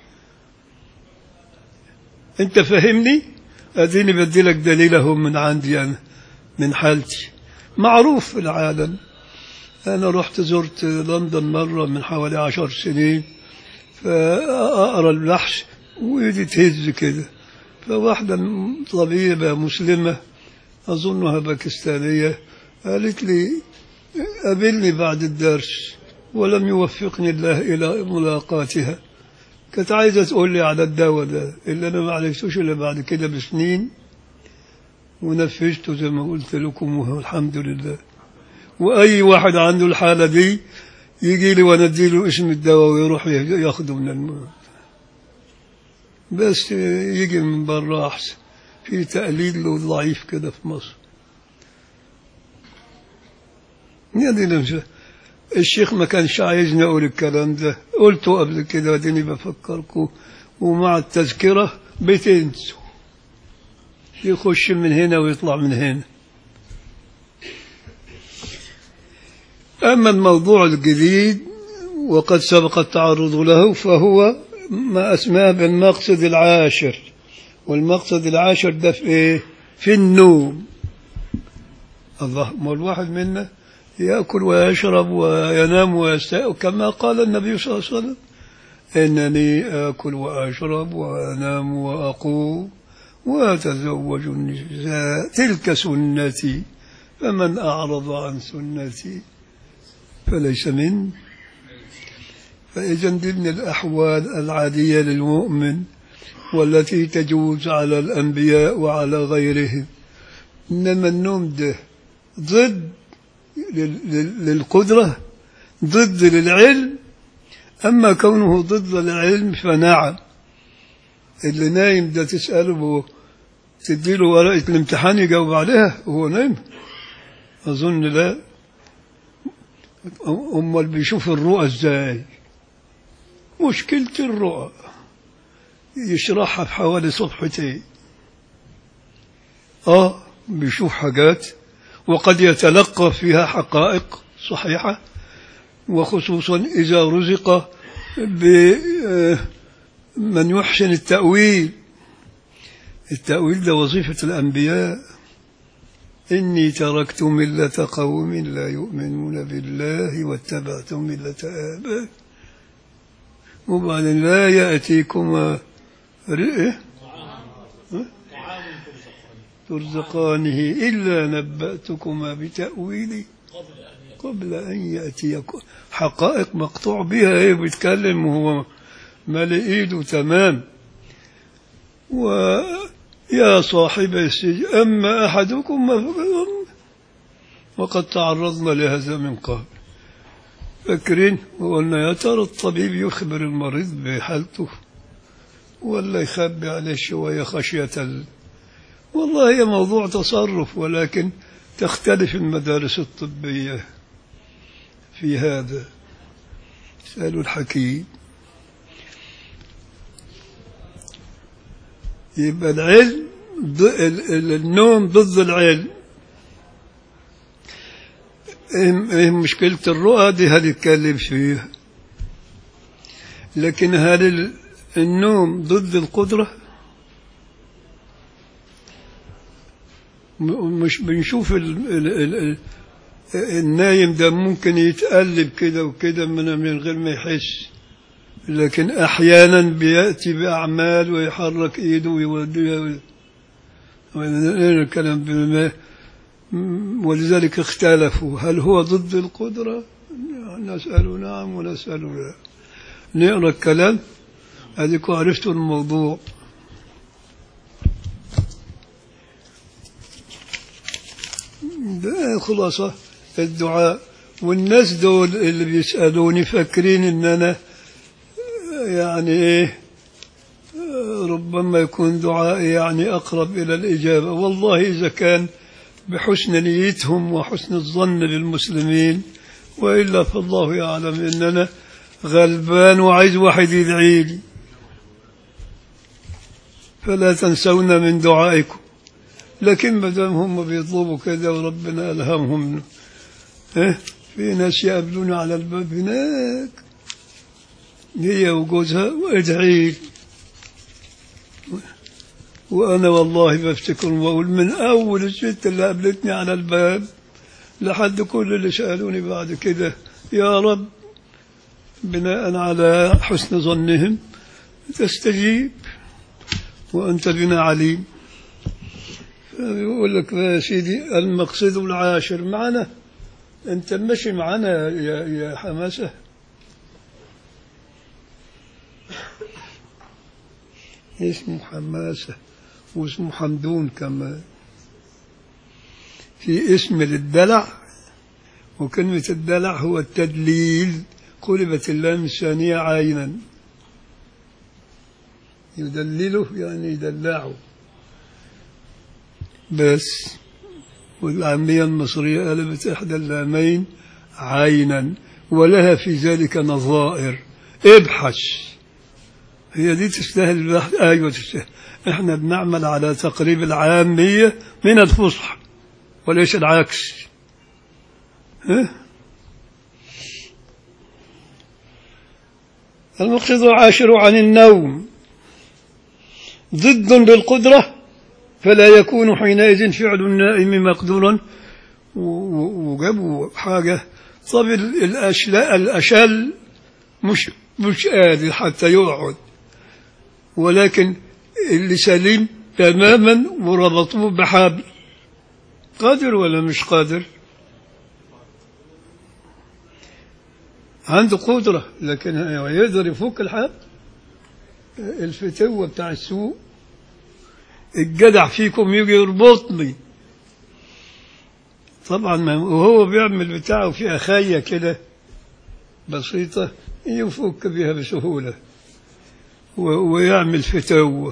أنت فهمني أديني بدي لك دليله من عندي أنا من حالتي معروف في العالم أنا رحت زرت لندن مرة من حوالي عشر سنين فأقرأ البحث وإيدي تهز كده فواحدة طبيبة مسلمة أظنها باكستانية قالت لي قابلني بعد الدرس ولم يوفقني الله إلى ملاقاتها كانت عايزة تقول لي على الدواء ده اللي أنا ما عرفتوش إلا بعد كده بسنين ونفذته زي ما قلت لكم والحمد لله وأي واحد عنده الحالة دي يجي لي وأنا أديله اسم الدواء ويروح ياخده من الموت بس يجي من بره أحسن في تقليد له ضعيف كده في مصر يعني لمسة. الشيخ ما كانش عايزني أقول الكلام ده قلته قبل كده وديني بفكركم ومع التذكرة بتنسوا يخش من هنا ويطلع من هنا أما الموضوع الجديد وقد سبق التعرض له فهو ما أسماه بالمقصد العاشر والمقصد العاشر ده في إيه؟ في النوم الله ما الواحد منا يأكل ويشرب وينام ويستيقظ كما قال النبي صلى الله عليه وسلم إنني آكل وأشرب وأنام وأقوم وأتزوج النساء تلك سنتي فمن أعرض عن سنتي فليس من فإذا دي من الأحوال العادية للمؤمن والتي تجوز على الأنبياء وعلى غيرهم إنما النوم ده ضد لل- لل- للقدرة ضد للعلم أما كونه ضد للعلم فنعم اللي نايم ده تسأله تديله ورقة الامتحان يجاوب عليها وهو نايم أظن لا أمال بيشوف الرؤى إزاي مشكلة الرؤى يشرحها في حوالي صفحتين آه بيشوف حاجات وقد يتلقى فيها حقائق صحيحة وخصوصا إذا رزق بمن يحسن التأويل التأويل ده وظيفة الأنبياء إني تركت ملة قوم لا يؤمنون بالله واتبعت ملة آبائي وبعدين لا يأتيكما رئه ترزقانه إلا نبأتكما بتأويله قبل أن يأتيكم حقائق مقطوع بها إيه بيتكلم وهو مالي إيده تمام ويا صاحب السجن أما أحدكم وقد تعرضنا لهذا من قبل فاكرين وقلنا يا ترى الطبيب يخبر المريض بحالته ولا يخبي عليه شوية خشية ال... والله هي موضوع تصرف ولكن تختلف المدارس الطبية في هذا اسألوا الحكيم يبقى العلم ض... ال- ال- النوم ضد العلم إيه- إيه مشكلة الرؤى دي هنتكلم فيها لكن هل ال- النوم ضد القدرة م- مش بنشوف ال ال ال ال النايم ده ممكن يتقلب كده وكده من من غير ما يحس لكن أحيانا بيأتي بأعمال ويحرك إيده ويوديها الكلام بما ولذلك اختلفوا هل هو ضد القدرة نسأل نعم ونسأل لا نقرأ الكلام هذيكم عرفتوا الموضوع ده خلاصة الدعاء والناس دول اللي بيسألوني فاكرين ان انا يعني ايه ربما يكون دعائي يعني أقرب إلى الإجابة والله إذا كان بحسن نيتهم وحسن الظن بالمسلمين وإلا فالله يعلم إننا غلبان وعايز واحد يدعي لي فلا تنسونا من دعائكم لكن ما دام هم بيطلبوا كذا وربنا ألهمهم إيه؟ في ناس يقابلون على الباب هناك هي وجوزها وادعي لي. وأنا والله بفتكر وأقول من أول الست اللي قابلتني على الباب لحد كل اللي سألوني بعد كده يا رب بناء على حسن ظنهم تستجيب وأنت بنا عليم يقول لك يا سيدي المقصد العاشر معنا أنت ماشي معنا يا, يا حماسة اسمه حماسة واسمه حمدون كمان في اسم للدلع وكلمة الدلع هو التدليل قلبت اللام الثانية عينا يدلله يعني يدلعه بس والعامية المصرية قلبت إحدى اللامين عينا ولها في ذلك نظائر ابحث هي دي تستاهل البحث أيوة تستاهل احنا بنعمل على تقريب العامية من الفصحى وليس العكس ها؟ المقصد العاشر عن النوم ضد للقدرة فلا يكون حينئذ فعل النائم مقدورا و- و- وجابوا حاجة طب ال- الأشلاء الأشل مش مش قادر حتى يقعد ولكن اللي سليم تماما وربطوه بحبل قادر ولا مش قادر عنده قدرة لكن يقدر يفك الحبل الفتوة بتاع السوق الجدع فيكم يجي يربطني طبعا ما وهو بيعمل بتاعه في أخاية كده بسيطة يفك بها بسهولة و- ويعمل فتوة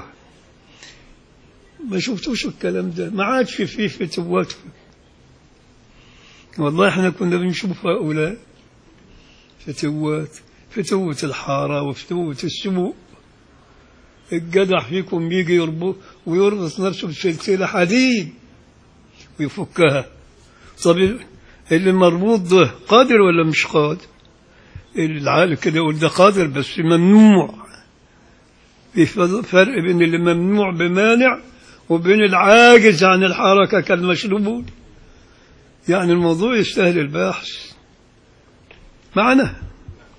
ما شفتوش الكلام ده ما عادش فيه فتوات والله احنا كنا بنشوف هؤلاء فتوات فتوة الحارة وفتوة السوق الجدع فيكم يجي يربط ويربط نفسه بسلسلة حديد ويفكها طب اللي مربوط ده قادر ولا مش قادر العالم كده يقول ده قادر بس ممنوع في فرق بين اللي ممنوع بمانع وبين العاجز عن الحركة كالمشلوبون يعني الموضوع يستاهل البحث معنا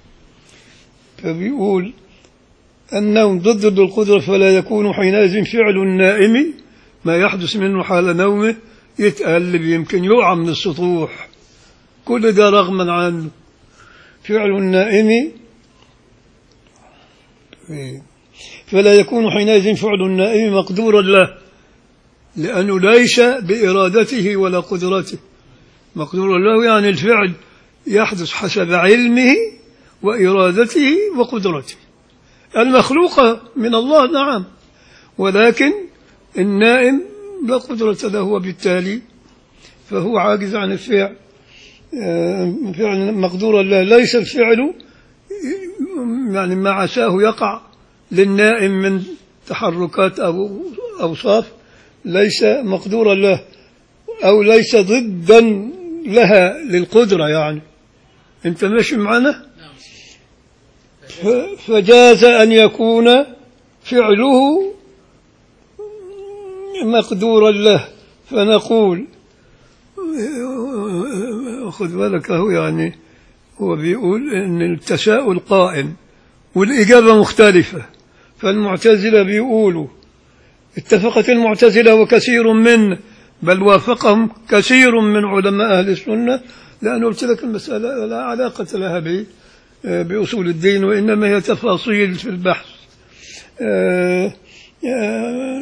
فبيقول النوم ضد القدرة فلا يكون حينئذ فعل النائم ما يحدث منه حال نومه يتقلب يمكن يقع من السطوح كل ده رغما عنه فعل النائم فلا يكون حينئذ فعل النائم مقدورا له لأنه ليس بإرادته ولا قدرته مقدورا له يعني الفعل يحدث حسب علمه وإرادته وقدرته المخلوقة من الله نعم ولكن النائم لا قدرة له وبالتالي فهو عاجز عن الفعل آه، فعل مقدورا له ليس الفعل يعني ما عساه يقع للنائم من تحركات أو أوصاف ليس مقدورا له أو ليس ضدا لها للقدرة يعني أنت ماشي معنا ف- فجاز أن يكون فعله مقدورا له فنقول خذ بالك هو يعني هو بيقول ان التساؤل قائم والإجابة مختلفة فالمعتزلة بيقولوا اتفقت المعتزلة وكثير من بل وافقهم كثير من علماء أهل السنة لأن قلت لك المسألة لا علاقة لها ب- بأصول الدين وإنما هي تفاصيل في البحث آه، آه،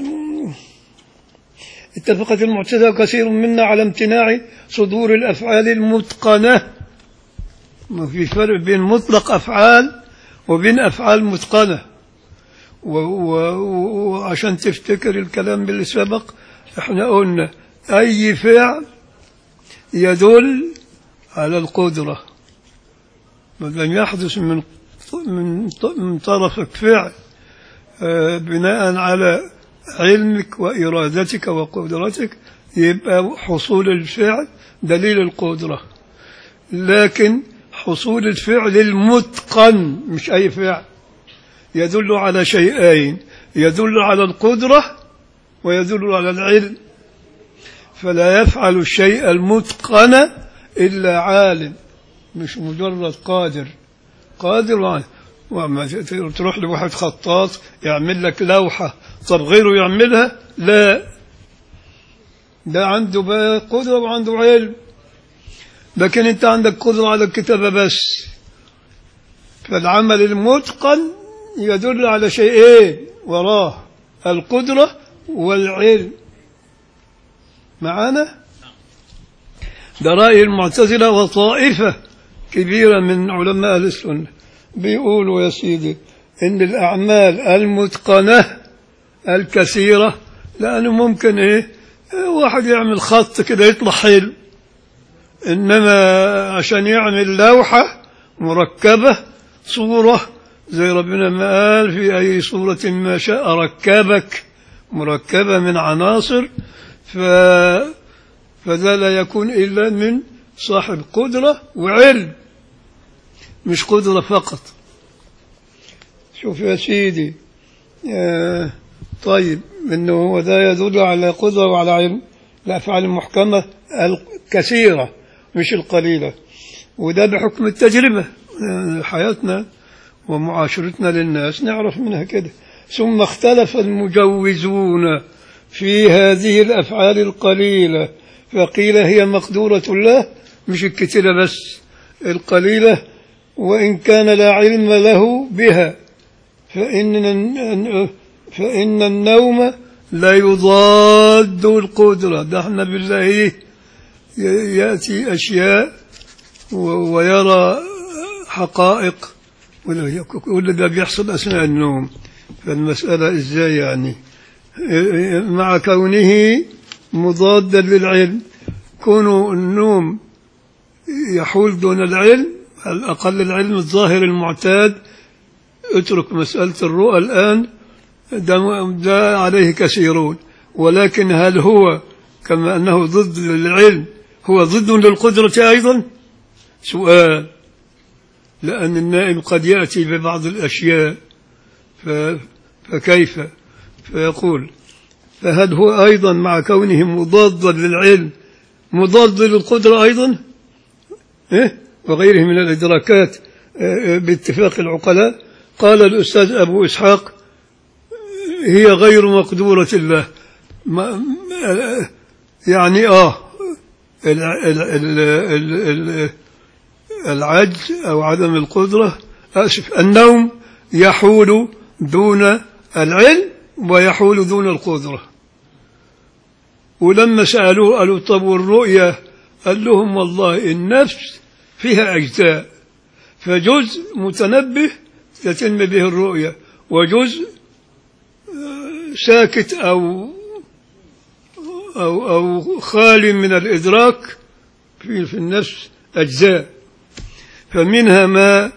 اتفقت المعتزلة كثير منا على امتناع صدور الأفعال المتقنة ما في فرق بين مطلق أفعال وبين أفعال متقنة و- و- وعشان تفتكر الكلام اللي سبق احنا قلنا أي فعل يدل على القدرة ما لم يحدث من من من طرفك فعل آه، بناء على علمك وإرادتك وقدرتك يبقى حصول الفعل دليل القدرة لكن حصول الفعل المتقن مش أي فعل يدل على شيئين يدل على القدرة ويدل على العلم فلا يفعل الشيء المتقن إلا عالم مش مجرد قادر قادر وعالم. وما ت- تروح لواحد خطاط يعمل لك لوحة طب غيره يعملها لا ده عنده بقى قدرة وعنده علم لكن انت عندك قدرة على الكتابة بس فالعمل المتقن يدل على شيئين وراه القدرة والعلم معانا ده رأي المعتزلة وطائفة كبيرة من علماء أهل السنة بيقولوا يا سيدي إن الأعمال المتقنة الكثيرة لأنه ممكن إيه واحد يعمل خط كده يطلع حلو إنما عشان يعمل لوحة مركبة صورة زي ربنا ما قال في أي صورة ما شاء ركبك مركبة من عناصر ف... فذا لا يكون إلا من صاحب قدرة وعلم مش قدرة فقط شوف يا سيدي آه طيب انه هو ده يدل على قدرة وعلى علم الافعال المحكمة الكثيرة مش القليلة وده بحكم التجربة آه، حياتنا ومعاشرتنا للناس نعرف منها كده ثم اختلف المجوزون في هذه الافعال القليلة فقيل هي مقدورة الله مش الكثيرة بس القليلة وإن كان لا علم له بها فإن فإن النوم لا يضاد القدرة ده احنا بالله إيه ي- يأتي أشياء و- ويرى حقائق ولا- كل ده بيحصل أثناء النوم فالمسألة إزاي يعني مع كونه مضادا للعلم كون النوم يحول دون العلم الأقل العلم الظاهر المعتاد اترك مسألة الرؤى الآن ده, ده عليه كثيرون ولكن هل هو كما أنه ضد للعلم هو ضد للقدرة أيضا سؤال لأن النائم قد يأتي ببعض الأشياء ف فكيف فيقول فهل هو أيضا مع كونه مضادا للعلم مضاد للقدرة أيضا إيه؟ وغيره من الإدراكات آه، آه، باتفاق العقلاء قال الأستاذ أبو إسحاق هي غير مقدورة الله ما آه، يعني آه ال- ال- ال- ال- ال- العجز أو عدم القدرة آسف النوم يحول دون العلم ويحول دون القدرة ولما سألوه قالوا طب والرؤية قال لهم والله النفس فيها أجزاء فجزء متنبه تتم به الرؤية وجزء آه، ساكت أو أو أو خالي من الإدراك في في النفس أجزاء فمنها ما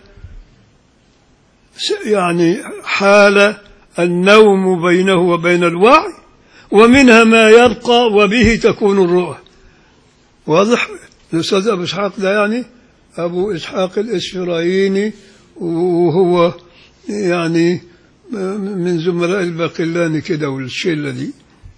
س- يعني حال النوم بينه وبين الوعي ومنها ما يبقى وبه تكون الرؤى واضح الأستاذ أبو إسحاق ده يعني أبو إسحاق الإسفرايني وهو يعني من زملاء الباقلاني كده والشلة دي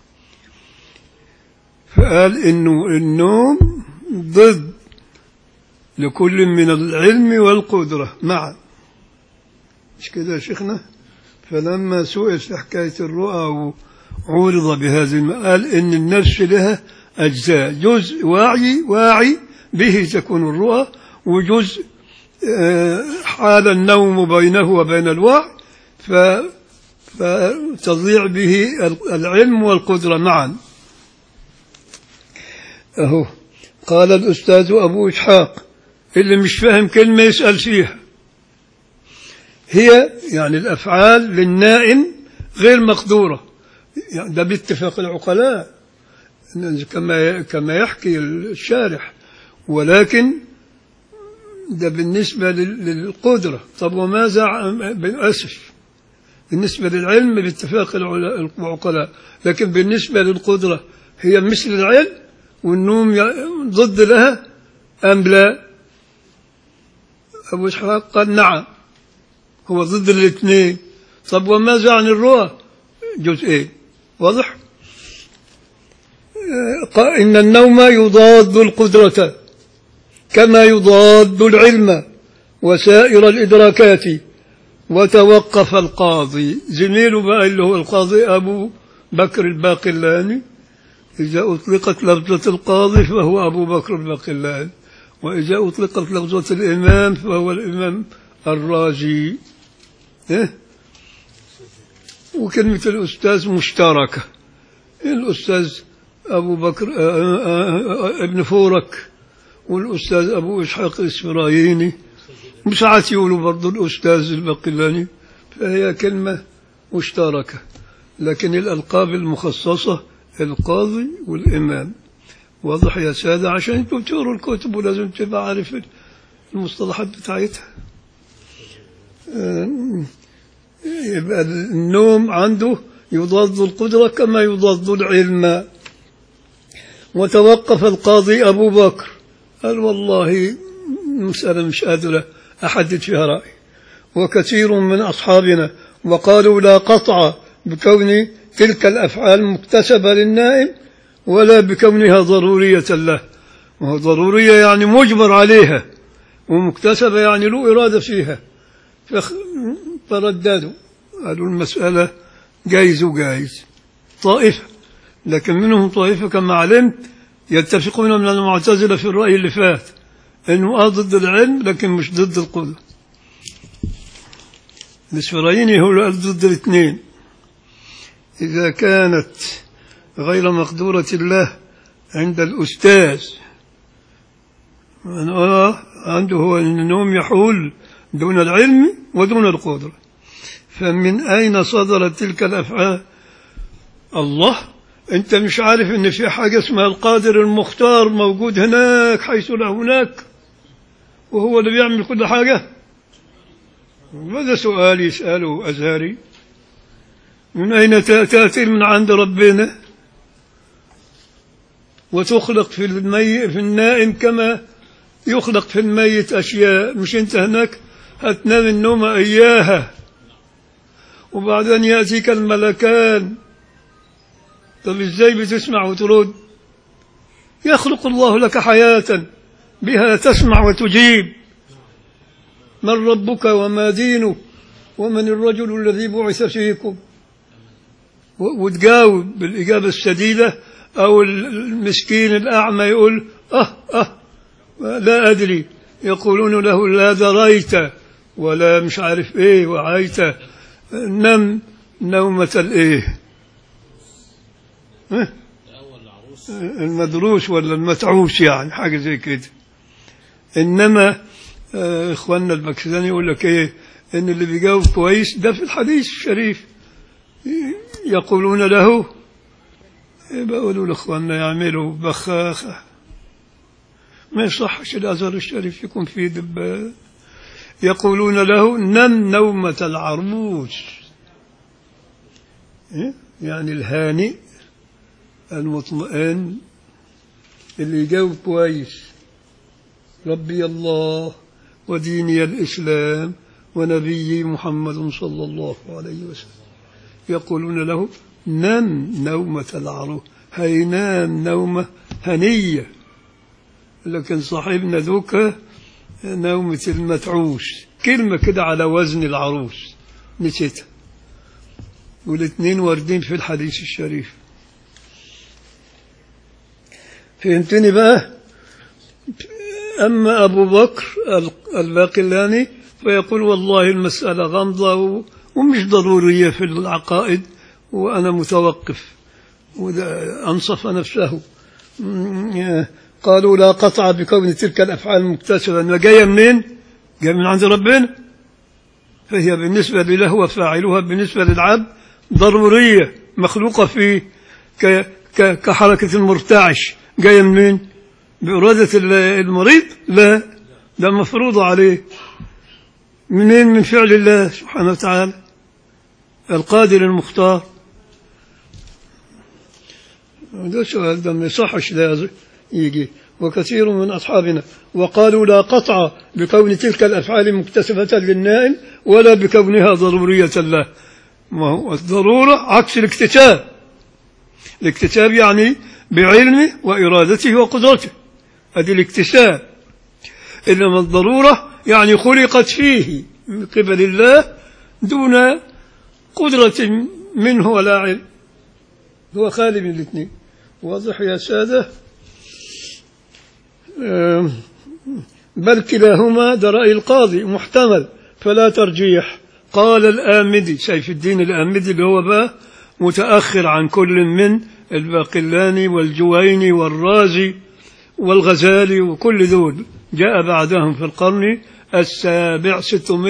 فقال إنه النوم ضد لكل من العلم والقدرة معا مش كده يا شيخنا فلما سئل في حكاية الرؤى وعورض بهذه الم- قال إن النفس لها أجزاء جزء واعي واعي به تكون الرؤى وجزء آه، حال النوم بينه وبين الوعي ف فتضيع به العلم والقدرة معا أهو قال الأستاذ أبو إسحاق اللي مش فاهم كلمة يسأل فيها هي يعني الأفعال للنائم غير مقدورة يعني ده باتفاق العقلاء كما كما يحكي الشارح ولكن ده بالنسبة لل- للقدرة طب وماذا عن- بالأسف بالنسبة للعلم باتفاق العلا- العقلاء لكن بالنسبة للقدرة هي مثل العلم والنوم ي- ضد لها أم لا أبو إسحاق قال نعم هو ضد الاثنين طب وماذا عن الرؤى جزئين واضح آه، قال إن النوم يضاد القدرة كما يضاد العلم وسائر الإدراكات وتوقف القاضي زميله بقى اللي هو القاضي أبو بكر الباقلاني إذا أطلقت لفظة القاضي فهو أبو بكر الباقلاني وإذا أطلقت لفظة الإمام فهو الإمام الرازي إيه؟ وكلمة الأستاذ مشتركة الأستاذ أبو بكر آه، آه، آه، ابن فورك والأستاذ أبو إسحاق الإسفرايني وساعات يقولوا برضو الأستاذ البقلاني فهي كلمة مشتركة لكن الألقاب المخصصة القاضي والإمام واضح يا سادة عشان انتم تقروا الكتب ولازم تبقى عارف المصطلحات بتاعتها آه، يبقى النوم عنده يضاد القدرة كما يضاد العلم وتوقف القاضي أبو بكر قال والله مسألة مش قادرة أحدد فيها رأي وكثير من أصحابنا وقالوا لا قطع بكون تلك الأفعال مكتسبة للنائم ولا بكونها ضرورية له وهو ضرورية يعني مجبر عليها ومكتسبة يعني له إرادة فيها فخ- فرددوا قالوا المسألة جايز وجايز طائفة لكن منهم طائفة كما علمت يتفقون من المعتزلة في الرأي اللي فات انه اه ضد العلم لكن مش ضد القدرة الاسفرايني هو اللي قال ضد الاثنين إذا كانت غير مقدورة الله عند الأستاذ يعني آه عنده هو أن النوم يحول دون العلم ودون القدرة فمن أين صدرت تلك الأفعال الله أنت مش عارف أن في حاجة اسمها القادر المختار موجود هناك حيث لا هناك وهو اللي بيعمل كل حاجة هذا سؤال يسأله أزهري من أين تأتي من عند ربنا وتخلق في المي في النائم كما يخلق في الميت أشياء مش أنت هناك هتنام النوم إياها وبعدين يأتيك الملكان طب إزاي بتسمع وترد يخلق الله لك حياة بها تسمع وتجيب من ربك وما دينك ومن الرجل الذي بعث فيكم و- وتجاوب بالإجابة السديدة أو المسكين الأعمى يقول أه أه لا أدري يقولون له لا دريت ولا مش عارف إيه وعيت نم نومة الإيه ها؟ المدروس ولا المتعوس يعني حاجة زي كده إنما آه، إخواننا الباكستاني يقول لك إيه إن اللي بيجاوب كويس ده في الحديث الشريف يقولون له بقولوا لإخواننا يعملوا بخاخة ما يصحش الأزهر الشريف يكون فيه دبان يقولون له نم نومة العروس إيه؟ يعني الهانئ المطمئن اللي يجاوب كويس ربي الله وديني الإسلام ونبيي محمد صلى الله عليه وسلم يقولون له نم نومة العروس هينام نومة هنية لكن صاحبنا ذوك نومة المتعوس كلمة كده على وزن العروس نسيتها والاثنين واردين في الحديث الشريف فهمتني بقى أما أبو بكر الباقلاني فيقول والله المسألة غامضة و- ومش ضرورية في العقائد وأنا متوقف وده أنصف نفسه م- قالوا لا قطع بكون تلك الأفعال مكتسبة ما جاية منين؟ جاية من عند ربنا فهي بالنسبة له وفاعلها بالنسبة للعبد ضرورية مخلوقة فيه ك ك كحركة المرتعش جاية منين؟ بإرادة ال- المريض؟ لا ده مفروض عليه منين من فعل الله سبحانه وتعالى القادر المختار ده سؤال ده ما يصحش ده يجي وكثير من أصحابنا وقالوا لا قطع بكون تلك الأفعال مكتسبة للنائم ولا بكونها ضرورية له ما هو الضرورة عكس الاكتساب الاكتساب يعني بعلمه وإرادته وقدرته هذه الاكتساب إنما الضرورة يعني خلقت فيه من قبل الله دون قدرة منه ولا علم هو خالي من الاثنين واضح يا سادة آم، بل كلاهما درأي القاضي محتمل فلا ترجيح قال الآمدي سيف الدين الآمدي اللي هو بقى متأخر عن كل من الباقلاني والجويني والرازي والغزالي وكل دول جاء بعدهم في القرن السابع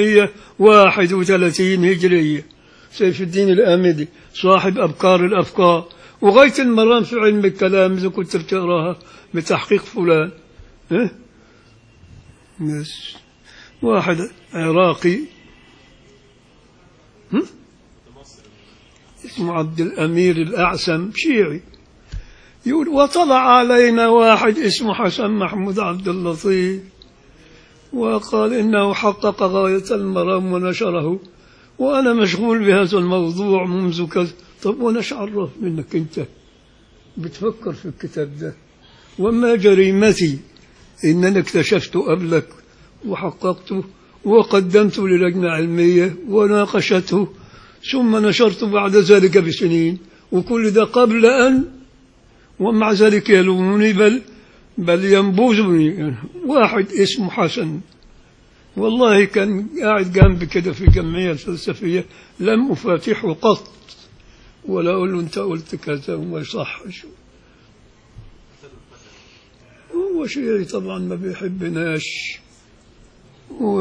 631 هجرية سيف الدين الآمدي صاحب أبكار الأفكار وغاية المرام في علم الكلام إذا كنت تقراها بتحقيق فلان إيه؟ بس واحد عراقي هم؟ اسمه عبد الأمير الأعسم شيعي يقول وطلع علينا واحد اسمه حسن محمود عبد اللطيف وقال إنه حقق غاية المرام ونشره وأنا مشغول بهذا الموضوع منذ كذا طب وأنا إيش عرف منك أنت بتفكر في الكتاب ده وما جريمتي إن أنا اكتشفته قبلك وحققته وقدمته للجنة علمية وناقشته ثم نشرته بعد ذلك بسنين وكل ده قبل أن ومع ذلك يلوموني بل بل ينبوذني واحد اسمه حسن والله كان قاعد جنبي كده في الجمعية الفلسفية لم أفاتحه قط ولا أقول له أنت قلت كذا وما يصحش هو شيء طبعا ما بيحبناش و...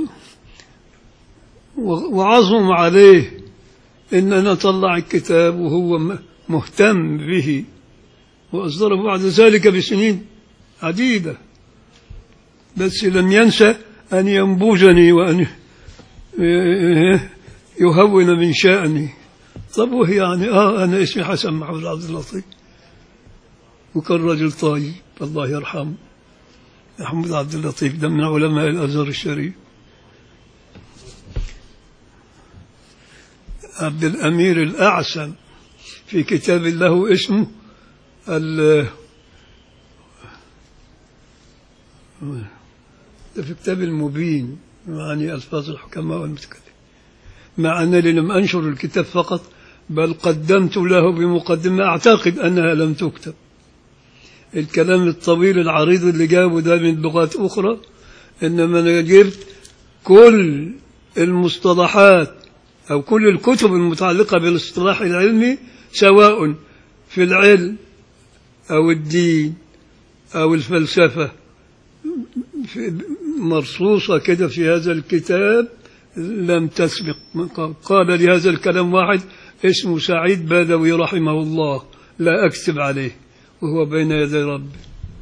و... وعظم عليه إن أنا أطلع الكتاب وهو م- مهتم به وأصدره بعد ذلك بسنين عديدة بس لم ينسى أن ينبوذني وأن يهون من شأني طب وهي يعني آه أنا اسمي حسن محمود عبد اللطيف وكان رجل طيب الله يرحمه محمود عبد اللطيف ده من علماء الأزهر الشريف عبد الأمير الأعسم في كتاب له اسمه ال ده في كتاب المبين معاني ألفاظ الحكماء والمتكلم مع أنني لم أنشر الكتاب فقط بل قدمت له بمقدمة أعتقد أنها لم تكتب الكلام الطويل العريض اللي جابه ده من لغات أخرى إنما أنا جبت كل المصطلحات أو كل الكتب المتعلقة بالاصطلاح العلمي سواء في العلم أو الدين أو الفلسفة في- مرصوصة كده في هذا الكتاب لم تسبق قال لهذا الكلام واحد اسمه سعيد بدوي رحمه الله لا أكتب عليه وهو بين يدي ربي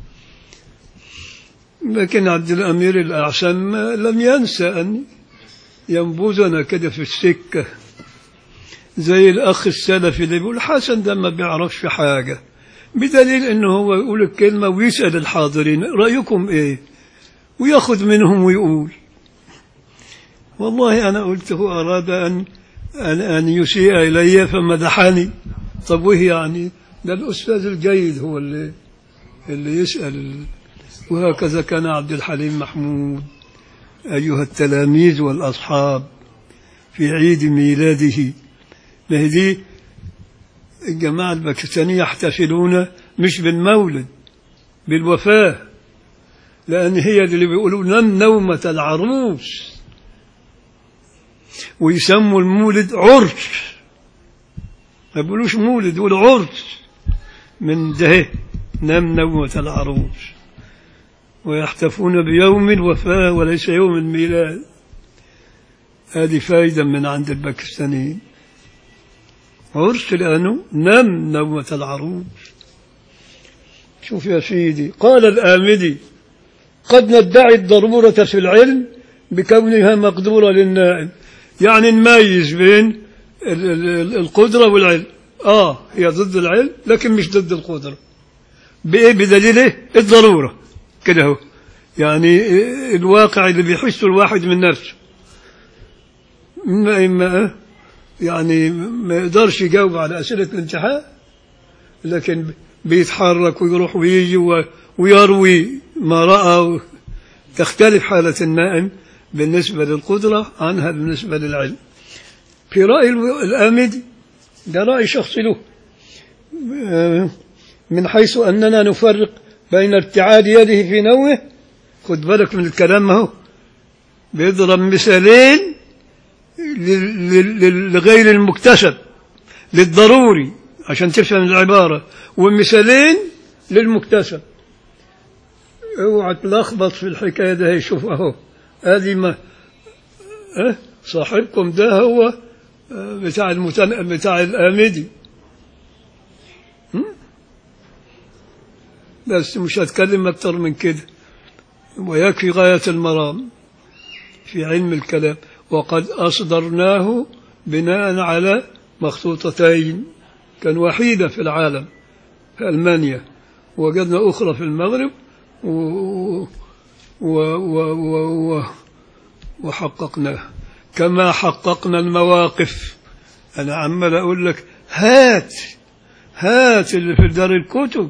لكن عبد الأمير الأعشم لم ينسى أن ينبذنا كده في السكة زي الأخ السلفي اللي بيقول حسن ده ما بيعرفش حاجة بدليل أنه هو يقول الكلمة ويسأل الحاضرين رأيكم إيه ويأخذ منهم ويقول والله أنا قلت هو أراد أن أن, أن يسيء إلي فمدحني طب وهي يعني ده الأستاذ الجيد هو اللي اللي يسأل وهكذا كان عبد الحليم محمود أيها التلاميذ والأصحاب في عيد ميلاده لهدي الجماعة الباكستانية يحتفلون مش بالمولد بالوفاة لأن هي اللي بيقولوا نم نومة العروس ويسموا المولد عرس ما بيقولوش مولد يقولوا عرس من ده نم نومة العروس ويحتفون بيوم الوفاة وليس يوم الميلاد هذه فائدة من عند الباكستانيين عرس لأنه نم نومة العروس شوف يا سيدي قال الآمدي قد ندعي الضرورة في العلم بكونها مقدورة للنائم يعني نميز بين ال- ال- ال- القدرة والعلم آه هي ضد العلم لكن مش ضد القدرة بإيه بدليل إيه الضرورة كده هو يعني الواقع اللي بيحسه الواحد من نفسه إما إما يعني ما يقدرش يجاوب على أسئلة الامتحان لكن بيتحرك ويروح ويجي و- ويروي ما رأى تختلف حالة النائم بالنسبة للقدرة عنها بالنسبة للعلم في رأي الو- الآمدي ده رأي شخصي له آه، من حيث أننا نفرق بين ارتعاد يده في نومه خد بالك من الكلام اهو بيضرب مثالين لل- لل- لل- لغير المكتسب للضروري عشان تفهم العبارة ومثالين للمكتسب اوعى تلخبط في الحكاية ده شوف اهو ادي ما اه صاحبكم ده هو آه، بتاع المتن... بتاع الآمدي هم؟ بس مش هتكلم أكتر من كده ويكفي غاية المرام في علم الكلام وقد أصدرناه بناء على مخطوطتين كان وحيدة في العالم في ألمانيا وجدنا أخرى في المغرب و... و... و... و... و... وحققناها كما حققنا المواقف أنا عمال أقول لك هات هات اللي في دار الكتب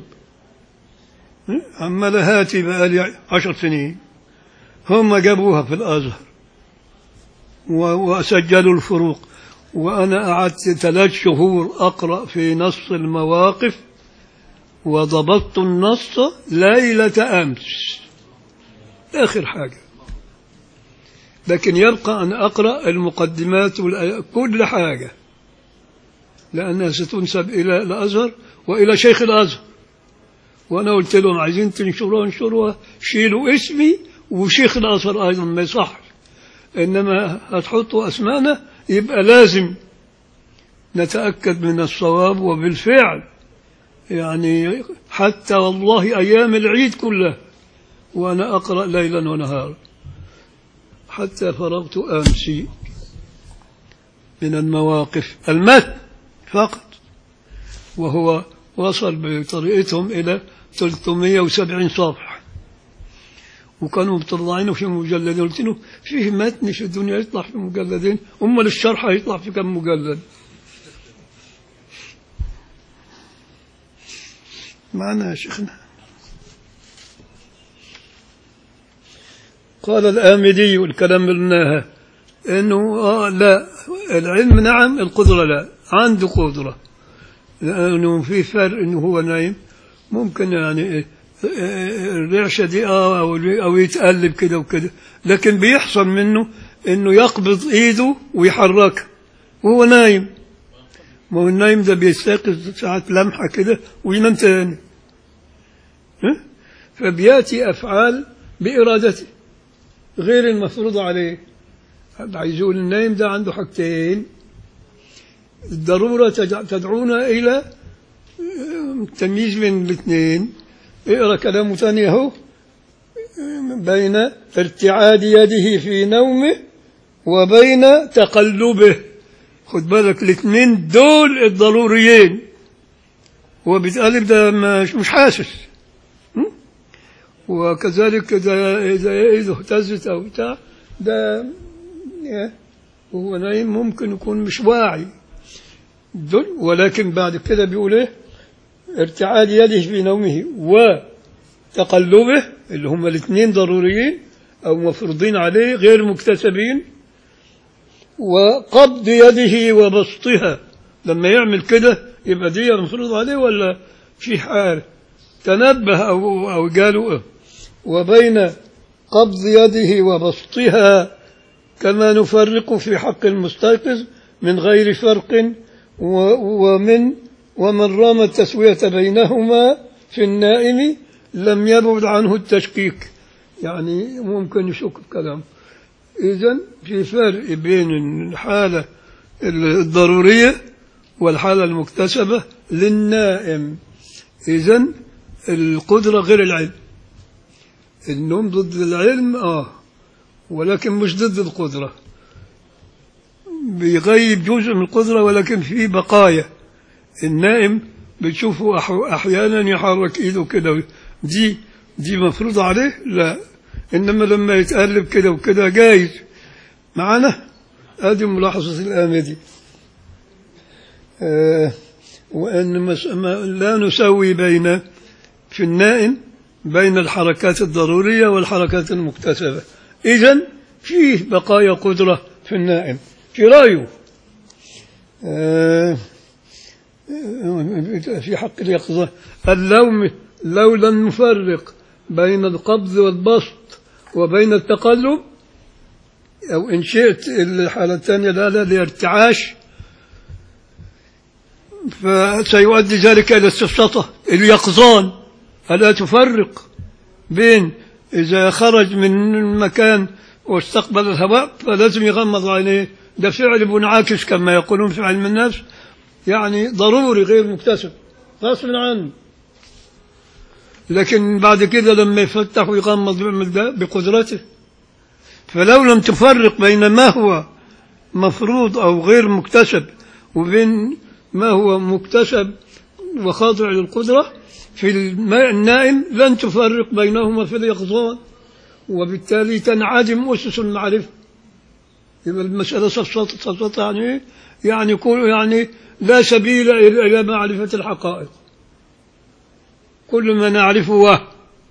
عمال هاتي بقالي عشر سنين هم جابوها في الأزهر و- وسجلوا الفروق وأنا قعدت ثلاث شهور أقرأ في نص المواقف وضبطت النص ليلة أمس آخر حاجة لكن يبقى أن أقرأ المقدمات والآيات كل حاجة لأنها ستنسب إلى الأزهر وإلى شيخ الأزهر وأنا قلت لهم عايزين تنشروها انشروها شيلوا اسمي وشيخ الأزهر أيضا ما يصح إنما هتحطوا أسماءنا يبقى لازم نتأكد من الصواب وبالفعل يعني حتى والله أيام العيد كلها وأنا أقرأ ليلا ونهارا حتى فرغت أمسي من المواقف المتن فقط وهو وصل بطريقتهم إلى 370 صفحة وكانوا مطلعينه في مجلدين قلت له فيه متن في الدنيا يطلع في مجلدين أمال الشرح هيطلع في كم مجلد معنا يا شيخنا قال الآمدي والكلام اللي قلناها انه آه لا العلم نعم القدرة لا عنده قدرة لأنه في فرق انه هو نايم ممكن يعني آه، آه، الرعشة دي اه او او يتقلب كده وكده لكن بيحصل منه انه يقبض ايده ويحركها وهو نايم ما هو النايم ده بيستيقظ ساعات لمحة كده وينام تاني ها؟ فبياتي افعال بارادته غير المفروض عليه حد عايز يقول النايم ده عنده حاجتين الضرورة تدع- تدعونا إلى آه، تمييز بين الاثنين اقرأ كلامه ثاني أهو آه، بين ارتعاد يده في نومه وبين تقلبه خد بالك الاثنين دول الضروريين هو بيتقلب ده مش مش حاسس م? وكذلك إذا إذا إذا اهتزت أو بتاع ده إيه، وهو نايم ممكن يكون مش واعي دول ولكن بعد كده بيقول ايه ارتعاد يده في نومه وتقلبه اللي هم الاثنين ضروريين او مفروضين عليه غير مكتسبين وقبض يده وبسطها لما يعمل كده يبقى دي مفروض عليه ولا في حال تنبه او او قالوا إيه؟ وبين قبض يده وبسطها كما نفرق في حق المستيقظ من غير فرق و- ومن ومن رام التسوية بينهما في النائم لم يبعد عنه التشكيك يعني ممكن يشك في كلام إذن في فرق بين الحالة الضرورية والحالة المكتسبة للنائم إذا القدرة غير العلم النوم ضد العلم آه ولكن مش ضد القدرة بيغيب جزء من القدرة ولكن في بقايا النائم بتشوفه أح- أحيانا يحرك إيده كده دي دي مفروضة عليه لا إنما لما يتقلب كده وكده جايز معنا هذه ملاحظة الآمدي آه وأن مس- ما- لا نسوي بين في النائم بين الحركات الضرورية والحركات المكتسبة إذا فيه بقايا قدرة في النائم في رأيه آه، آه، في حق اليقظة اللوم لو لم نفرق بين القبض والبسط وبين التقلب أو إن شئت الحالة الثانية لا لا الارتعاش فسيؤدي ذلك إلى السفسطة اليقظان ألا تفرق بين إذا خرج من مكان واستقبل الهواء فلازم يغمض عينيه ده فعل منعكس كما يقولون في علم النفس يعني ضروري غير مكتسب غصب عنه لكن بعد كده لما يفتح ويغمض يعمل ده بقدرته فلو لم تفرق بين ما هو مفروض أو غير مكتسب وبين ما هو مكتسب وخاضع للقدرة في الماء النائم لن تفرق بينهما في اليقظان وبالتالي تنعدم أسس المعرفة يبقى المسألة سفسطة سفسطة يعني إيه؟ يعني كل يعني لا سبيل إلى إلى معرفة الحقائق كل ما نعرفه وهم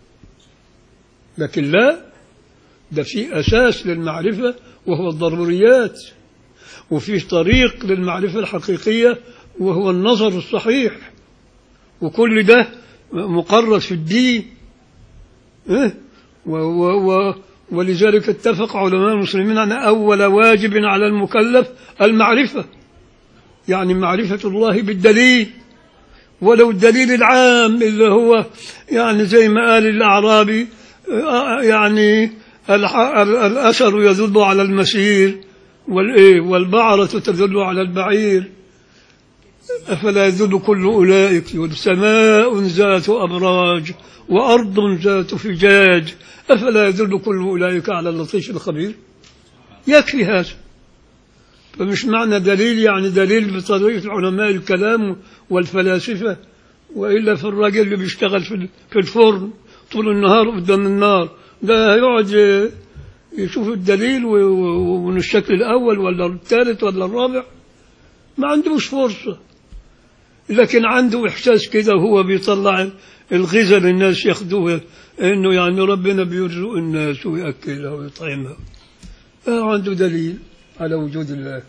لكن لا ده في أساس للمعرفة وهو الضروريات وفي طريق للمعرفة الحقيقية وهو النظر الصحيح وكل ده مقرر في الدين إيه؟ و و و ولذلك اتفق علماء المسلمين أن أول واجب على المكلف المعرفة يعني معرفة الله بالدليل ولو الدليل العام اللي هو يعني زي ما قال الأعرابي آه، يعني الح- ال- الأثر يدل على المسير والإيه والبعرة تدل على البعير أفلا يدل كل أولئك يقول سماء ذات أبراج وأرض ذات فجاج أفلا يدل كل أولئك على اللطيف الخبير يكفي هذا فمش معنى دليل يعني دليل بطريقة علماء الكلام والفلاسفة وإلا في الراجل اللي بيشتغل في في الفرن طول النهار قدام النار ده هيقعد ي- يشوف الدليل و- و- ومن الشكل الأول ولا الثالث ولا الرابع ما عندوش فرصة لكن عنده إحساس كده وهو بيطلع الغذاء للناس ياخدوه إنه يعني ربنا بيرزق الناس ويأكلها ويطعمها آه عنده دليل على وجود الله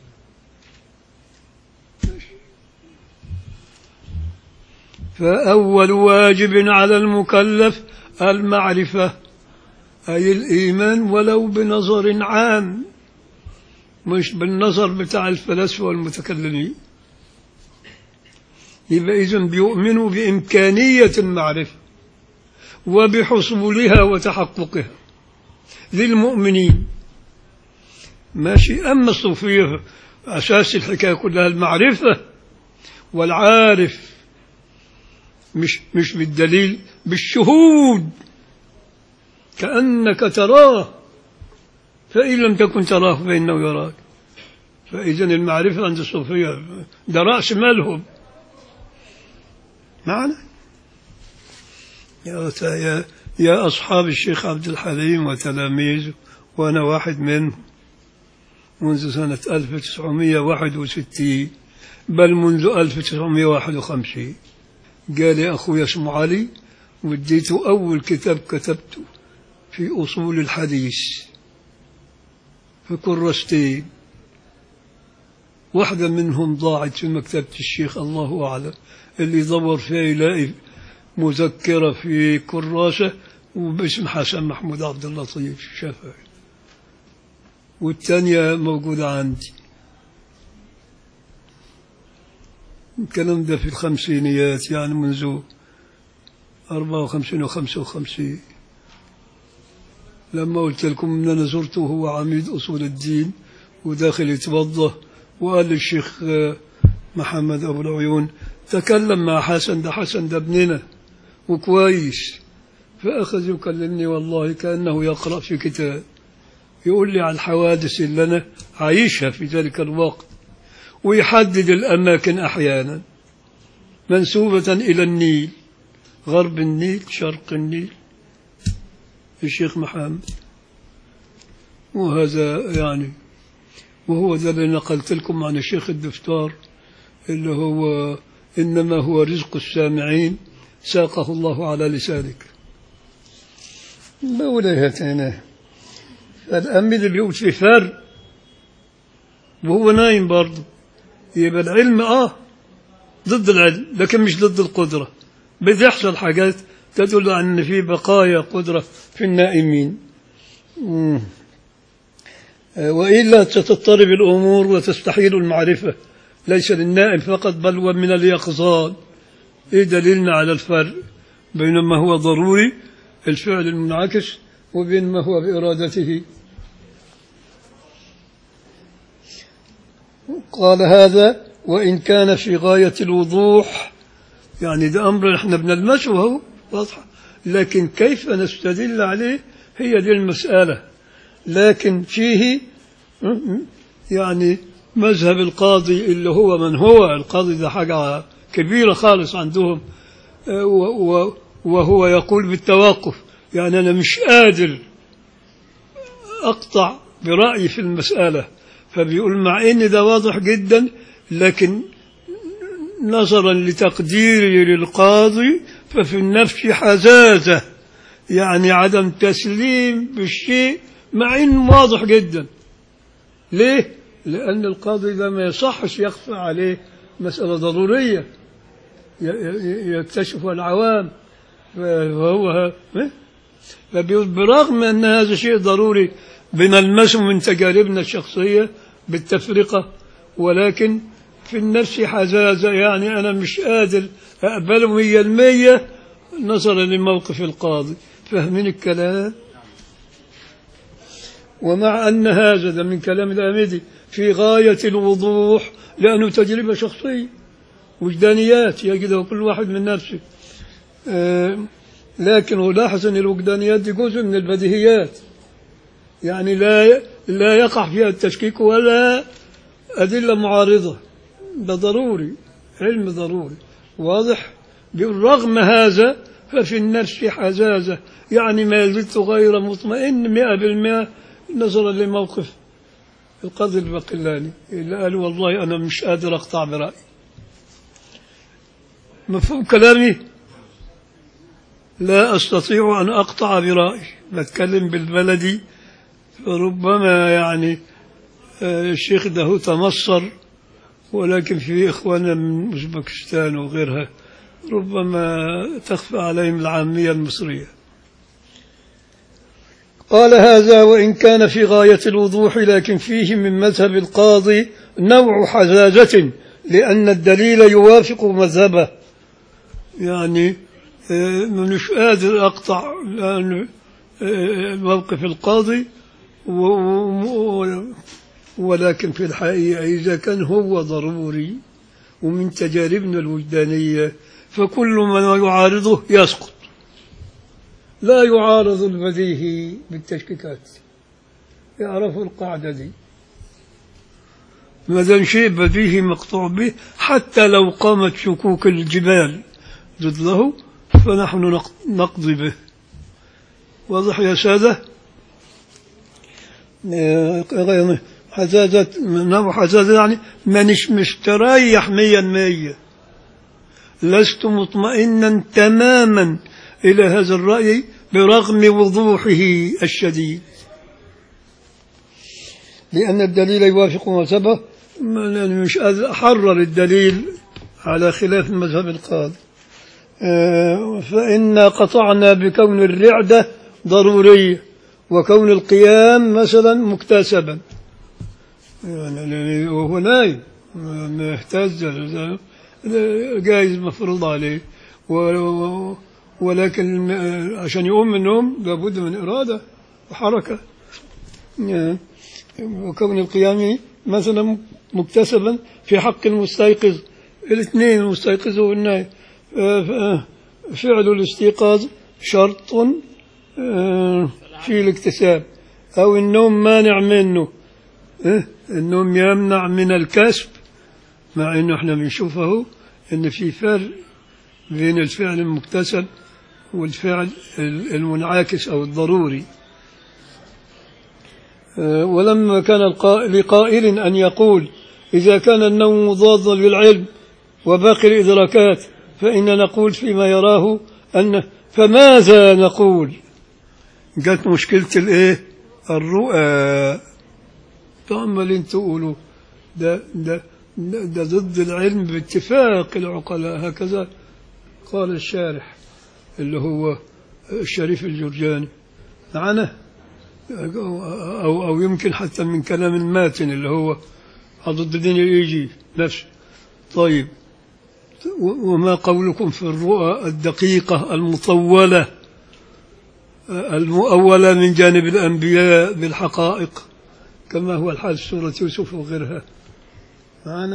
فأول واجب على المكلف المعرفة أي الإيمان ولو بنظر عام مش بالنظر بتاع الفلاسفة والمتكلمين يبقى إذن بيؤمنوا بإمكانية المعرفة وبحصولها وتحققها للمؤمنين ماشي أما الصوفية أساس الحكاية كلها المعرفة والعارف مش مش بالدليل بالشهود كأنك تراه فإن لم تكن تراه فإنه يراك فإذا المعرفة عند الصوفية ده رأس مالهم معنا يا يا يا أصحاب الشيخ عبد الحليم وتلاميذه وأنا واحد منهم منذ سنة 1961 بل منذ 1951 جالي أخوي اسمه علي واديته أول كتاب كتبته في أصول الحديث في كرستين واحدة منهم ضاعت في مكتبة الشيخ الله أعلم اللي يدور فيها يلاقي مذكرة في كراسة وباسم حسن محمود عبد اللطيف الشافعي والثانية موجودة عندي الكلام ده في الخمسينيات يعني منذ أربعة وخمسين وخمسة وخمسين لما قلت لكم ان انا زرته هو عميد اصول الدين وداخل يتوضا وقال للشيخ آه، محمد أبو العيون تكلم مع حسن ده حسن ده ابننا وكويس فأخذ يكلمني والله كأنه يقرأ في كتاب يقول لي على الحوادث اللي أنا عايشها في ذلك الوقت ويحدد الأماكن أحيانا منسوبة إلى النيل غرب النيل شرق النيل الشيخ محمد وهذا يعني وهو ده اللي نقلت لكم عن الشيخ الدفتار اللي هو إنما هو رزق السامعين ساقه الله على لسانك مولايتنا الأمل اللي بيقول في فرق وهو نايم برضه يبقى العلم آه ضد العلم لكن مش ضد القدرة بتحصل حاجات تدل على أن في بقايا قدرة في النائمين مم. وإلا تتضطرب الأمور وتستحيل المعرفة ليس للنائم فقط بل ومن اليقظان إيه دليلنا على الفرق بين ما هو ضروري الفعل المنعكس وبين ما هو بإرادته قال هذا وإن كان في غاية الوضوح يعني ده أمر احنا بنلمسه هو واضح لكن كيف نستدل عليه هي دي المسألة لكن فيه يعني مذهب القاضي اللي هو من هو القاضي ده حاجة كبيرة خالص عندهم وهو يقول بالتوقف يعني أنا مش قادر أقطع برأيي في المسألة فبيقول مع إن ده واضح جدا لكن نظرا لتقديري للقاضي ففي النفس حزازة يعني عدم تسليم بالشيء مع إنه واضح جدا ليه؟ لأن القاضي ده ما يصحش يخفى عليه مسألة ضرورية يكتشف العوام فهو فبيقول برغم أن هذا شيء ضروري بنلمسه من تجاربنا الشخصية بالتفرقة ولكن في النفس حزازة يعني أنا مش قادر أقبله مية المية نظرا لموقف القاضي فاهمين الكلام ومع أن هذا ده من كلام الآمدي في غاية الوضوح لأنه تجربة شخصية وجدانيات يجده كل واحد من نفسه آه لكن ألاحظ أن الوجدانيات دي جزء من البديهيات يعني لا لا يقع فيها التشكيك ولا أدلة معارضة ده ضروري علم ضروري واضح بالرغم هذا ففي النفس حزازة يعني ما زلت غير مطمئن مئة بالمئة نظرا لموقف القاضي البقلاني اللي قال والله أنا مش قادر أقطع برأيي مفهوم كلامي لا أستطيع أن أقطع برأيي بتكلم بالبلدي فربما يعني الشيخ ده تمصر ولكن في إخواننا من أوزبكستان وغيرها ربما تخفى عليهم العامية المصرية قال هذا وإن كان في غاية الوضوح لكن فيه من مذهب القاضي نوع حزازة لأن الدليل يوافق مذهبه يعني مش قادر أقطع لأن موقف القاضي ولكن في الحقيقة إذا كان هو ضروري ومن تجاربنا الوجدانية فكل من يعارضه يسقط لا يعارض البديهي بالتشكيكات يعرفوا القاعدة دي ما دام شيء بديهي مقطوع به حتى لو قامت شكوك الجبال ضده فنحن نقضي به واضح يا سادة حزازة نوع حزازة يعني مانيش مستريح ميا مية لست مطمئنا تماما إلى هذا الرأي برغم وضوحه الشديد لأن الدليل يوافق مذهبه مش أحرر الدليل على خلاف مذهب القاضي فإنا قطعنا بكون الرعدة ضرورية وكون القيام مثلا مكتسبا يعني وهو نايم اهتز جايز مفروض عليه ولكن عشان يقوم من النوم لابد من إرادة وحركة وكون القيام مثلا مكتسبا في حق المستيقظ الاثنين المستيقظ والنايم آه، ف- آه، فعل الاستيقاظ شرط آه، في الاكتساب أو النوم مانع منه إيه؟ النوم يمنع من الكسب مع انه احنا بنشوفه ان في فرق بين الفعل المكتسب والفعل ال- المنعكس او الضروري آه، ولما كان القا- لقائل ان يقول اذا كان النوم مضادا للعلم وباقي الادراكات فان نقول فيما يراه ان فماذا نقول جت مشكله الايه الرؤى تعمل تقولوا ده ده ده ده ضد العلم باتفاق العقلاء هكذا قال الشارح اللي هو الشريف الجرجاني معنا أو, أو, أو يمكن حتى من كلام الماتن اللي هو ضد الدين الإيجي نفسه طيب و- وما قولكم في الرؤى الدقيقة المطولة المؤولة من جانب الأنبياء بالحقائق كما هو الحال في سورة يوسف وغيرها معنا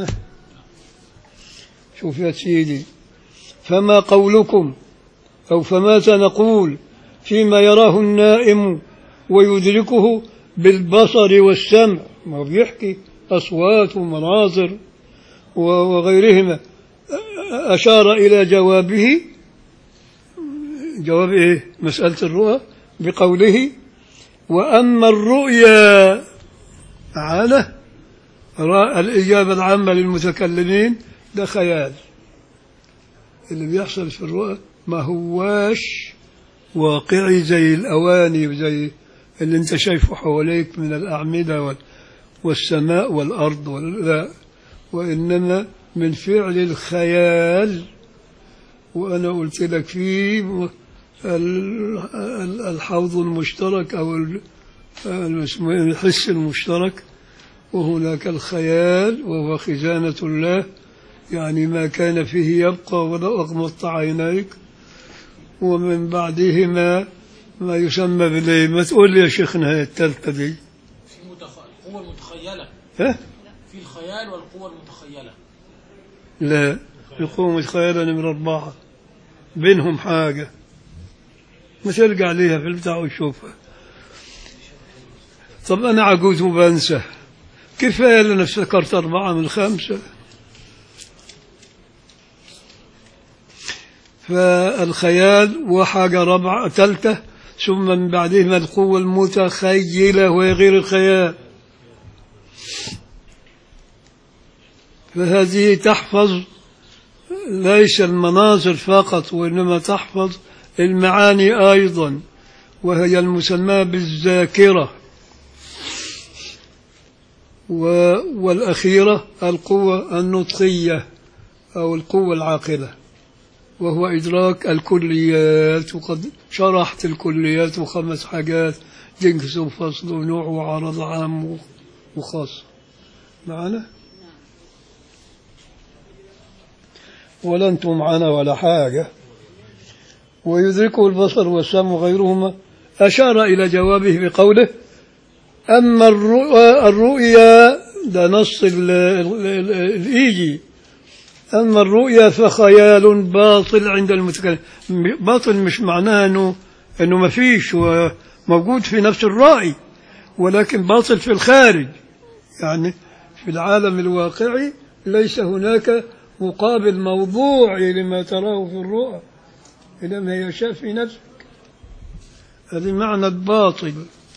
شوف يا سيدي فما قولكم أو فماذا نقول فيما يراه النائم ويدركه بالبصر والسمع ما هو بيحكي أصوات ومناظر و- وغيرهما أ- أشار إلى جوابه جواب إيه مسألة الرؤى بقوله وأما الرؤيا معانا را- الإجابة العامة للمتكلمين ده خيال اللي بيحصل في الرؤى ما هواش واقعي زي الأواني وزي اللي انت شايفه حواليك من الأعمدة وال- والسماء والأرض وال- لا وإنما من فعل الخيال وأنا قلت لك في ال- ال- الحوض المشترك أو ال- ال- اسمه إيه؟ الحس المشترك وهناك الخيال وهو خزانة الله يعني ما كان فيه يبقى ولا أغمضت عينيك ومن بعدهما ما يسمى بالإيه ما تقول لي يا شيخنا هي التالتة دي في متخ... القوة المتخيلة ها؟ في الخيال والقوة المتخيلة لا يقوم يتخيل نمرة أربعة بينهم حاجة ما ترجع ليها في البتاع وتشوفها طب أنا عجوز وبنسى كفاية اللي أنا افتكرت أربعة من خمسة فالخيال وحاجة رابعة ثالثة ثم من بعدهما القوة المتخيلة وهي غير الخيال فهذه تحفظ ليس المناظر فقط وإنما تحفظ المعاني أيضا وهي المسمى بالذاكرة و- والأخيرة القوة النطقية أو القوة العاقلة وهو إدراك الكليات وقد شرحت الكليات وخمس حاجات جنس وفصل ونوع وعرض عام وخاص معنا ولا أنتم معنا ولا حاجة ويدركه البصر والسمع وغيرهما أشار إلى جوابه بقوله أما الرؤيا, الرؤيا ده نص ال- ال- ال- الإيجي أما الرؤيا فخيال باطل عند المتكلم باطل مش معناه أنه أنه ما فيش هو موجود في نفس الرأي ولكن باطل في الخارج يعني في العالم الواقعي ليس هناك مقابل موضوعي لما تراه في الرؤى إنما هي شاء في نفسك هذه معنى الباطل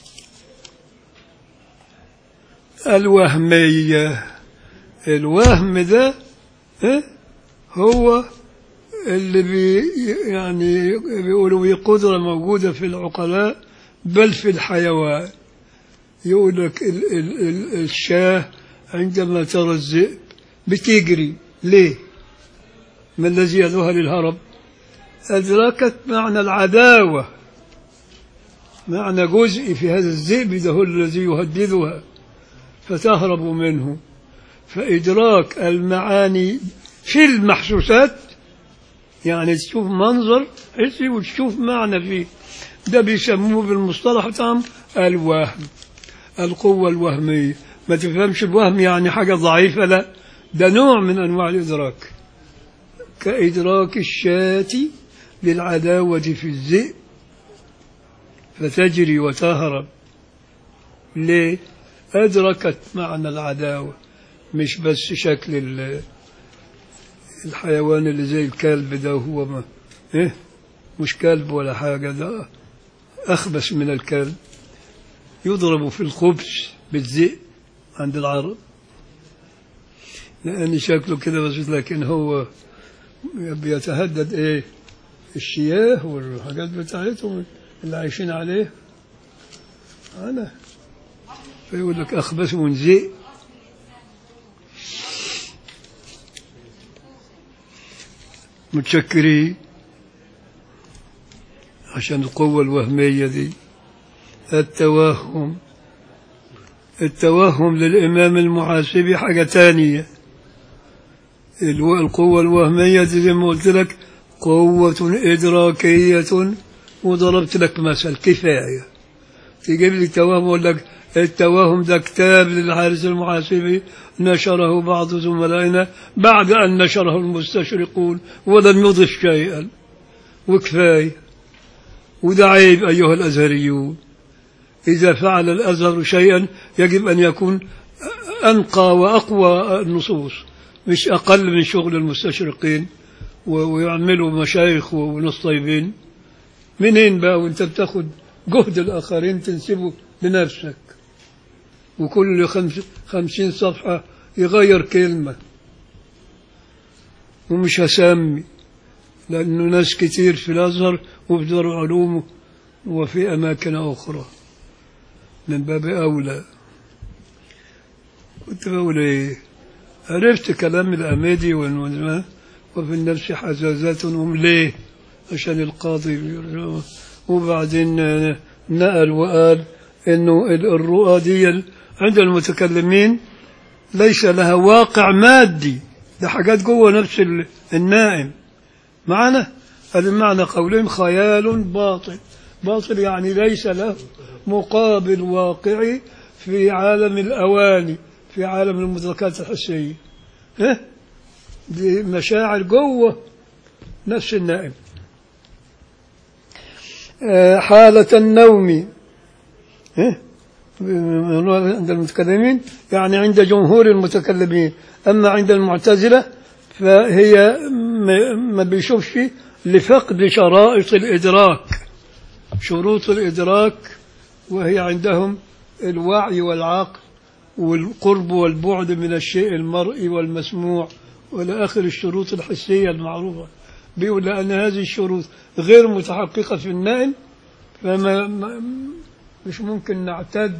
الوهمية الوهم ده إيه؟ هو اللي بي يعني بيقولوا هي قدرة موجودة في العقلاء بل في الحيوان يقول لك ال ال ال الشاه عندما ترى الذئب بتجري ليه؟ ما الذي يدعوها للهرب؟ أدركت معنى العداوة معنى جزء في هذا الذئب ده هو الذي يهددها فتهرب منه فإدراك المعاني في المحسوسات يعني تشوف منظر حسي وتشوف معنى فيه ده بيسموه بالمصطلح بتاعهم الوهم القوة الوهمية ما تفهمش الوهم يعني حاجة ضعيفة لا ده نوع من أنواع الإدراك كإدراك الشاة للعداوة في الذئب فتجري وتهرب ليه؟ أدركت معنى العداوة مش بس شكل ال- الحيوان اللي زي الكلب ده هو ما إيه؟ مش كلب ولا حاجة ده أخبث من الكلب يضرب في الخبز بالذئب عند العرب لأن شكله كده بس لكن هو بيتهدد إيه الشياه والحاجات بتاعتهم اللي عايشين عليه أنا فيقول لك أخبث من ذئب متشكرين عشان القوة الوهمية دي التوهم التوهم للإمام المحاسبي حاجة تانية الو- القوة الوهمية دي زي ما قلت لك قوة إدراكية وضربت لك مثل كفاية تجيب لي توهم أقول لك التوهم ده كتاب للحارس المحاسبي نشره بعض زملائنا بعد أن نشره المستشرقون ولم يضف شيئا وكفاية وده عيب أيها الأزهريون إذا فعل الأزهر شيئا يجب أن يكون أنقى وأقوى النصوص مش أقل من شغل المستشرقين و- ويعملوا مشايخ وناس طيبين منين بقى وانت بتاخد جهد الآخرين تنسبه لنفسك وكل خمس خمسين صفحة يغير كلمة ومش هسمي لأنه ناس كتير في الأزهر وفي دار العلوم وفي أماكن أخرى من باب أولى كنت بقول إيه عرفت كلام الأميدي والنزمة وفي النفس حزازات هم ليه عشان القاضي بيرجعوا. وبعدين آه، نقل وقال إنه ال- الرؤى دي عند المتكلمين ليس لها واقع مادي ده حاجات جوه نفس ال- النائم معنا هذا معنى قولين خيال باطل باطل يعني ليس له مقابل واقعي في عالم الأواني في عالم المدركات الحسية ها؟ دي مشاعر جوه نفس النائم آه، حالة النوم ها؟ عند المتكلمين يعني عند جمهور المتكلمين أما عند المعتزلة فهي ما- ما بيشوفش لفقد شرائط الإدراك شروط الإدراك وهي عندهم الوعي والعقل والقرب والبعد من الشيء المرئي والمسموع وإلى آخر الشروط الحسية المعروفة بيقول لأن هذه الشروط غير متحققة في النائم فما ما مش ممكن نعتد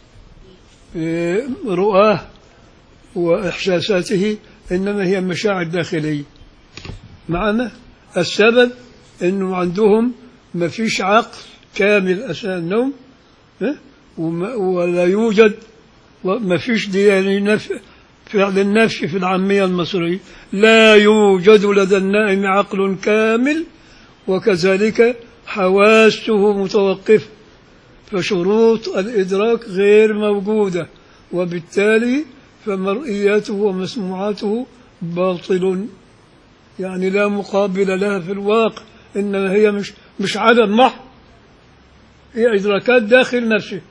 برؤاه وإحساساته إنما هي مشاعر داخلية معنا السبب إنه عندهم ما فيش عقل كامل أثناء النوم ها؟ وما- ولا يوجد ما فيش دي يعني نف فعل النفي في العامية المصرية لا يوجد لدى النائم عقل كامل وكذلك حواسه متوقفة فشروط الإدراك غير موجودة وبالتالي فمرئياته ومسموعاته باطل يعني لا مقابل لها في الواقع إنما هي مش مش عدم محض هي إدراكات داخل نفسه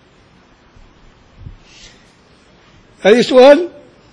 أي سؤال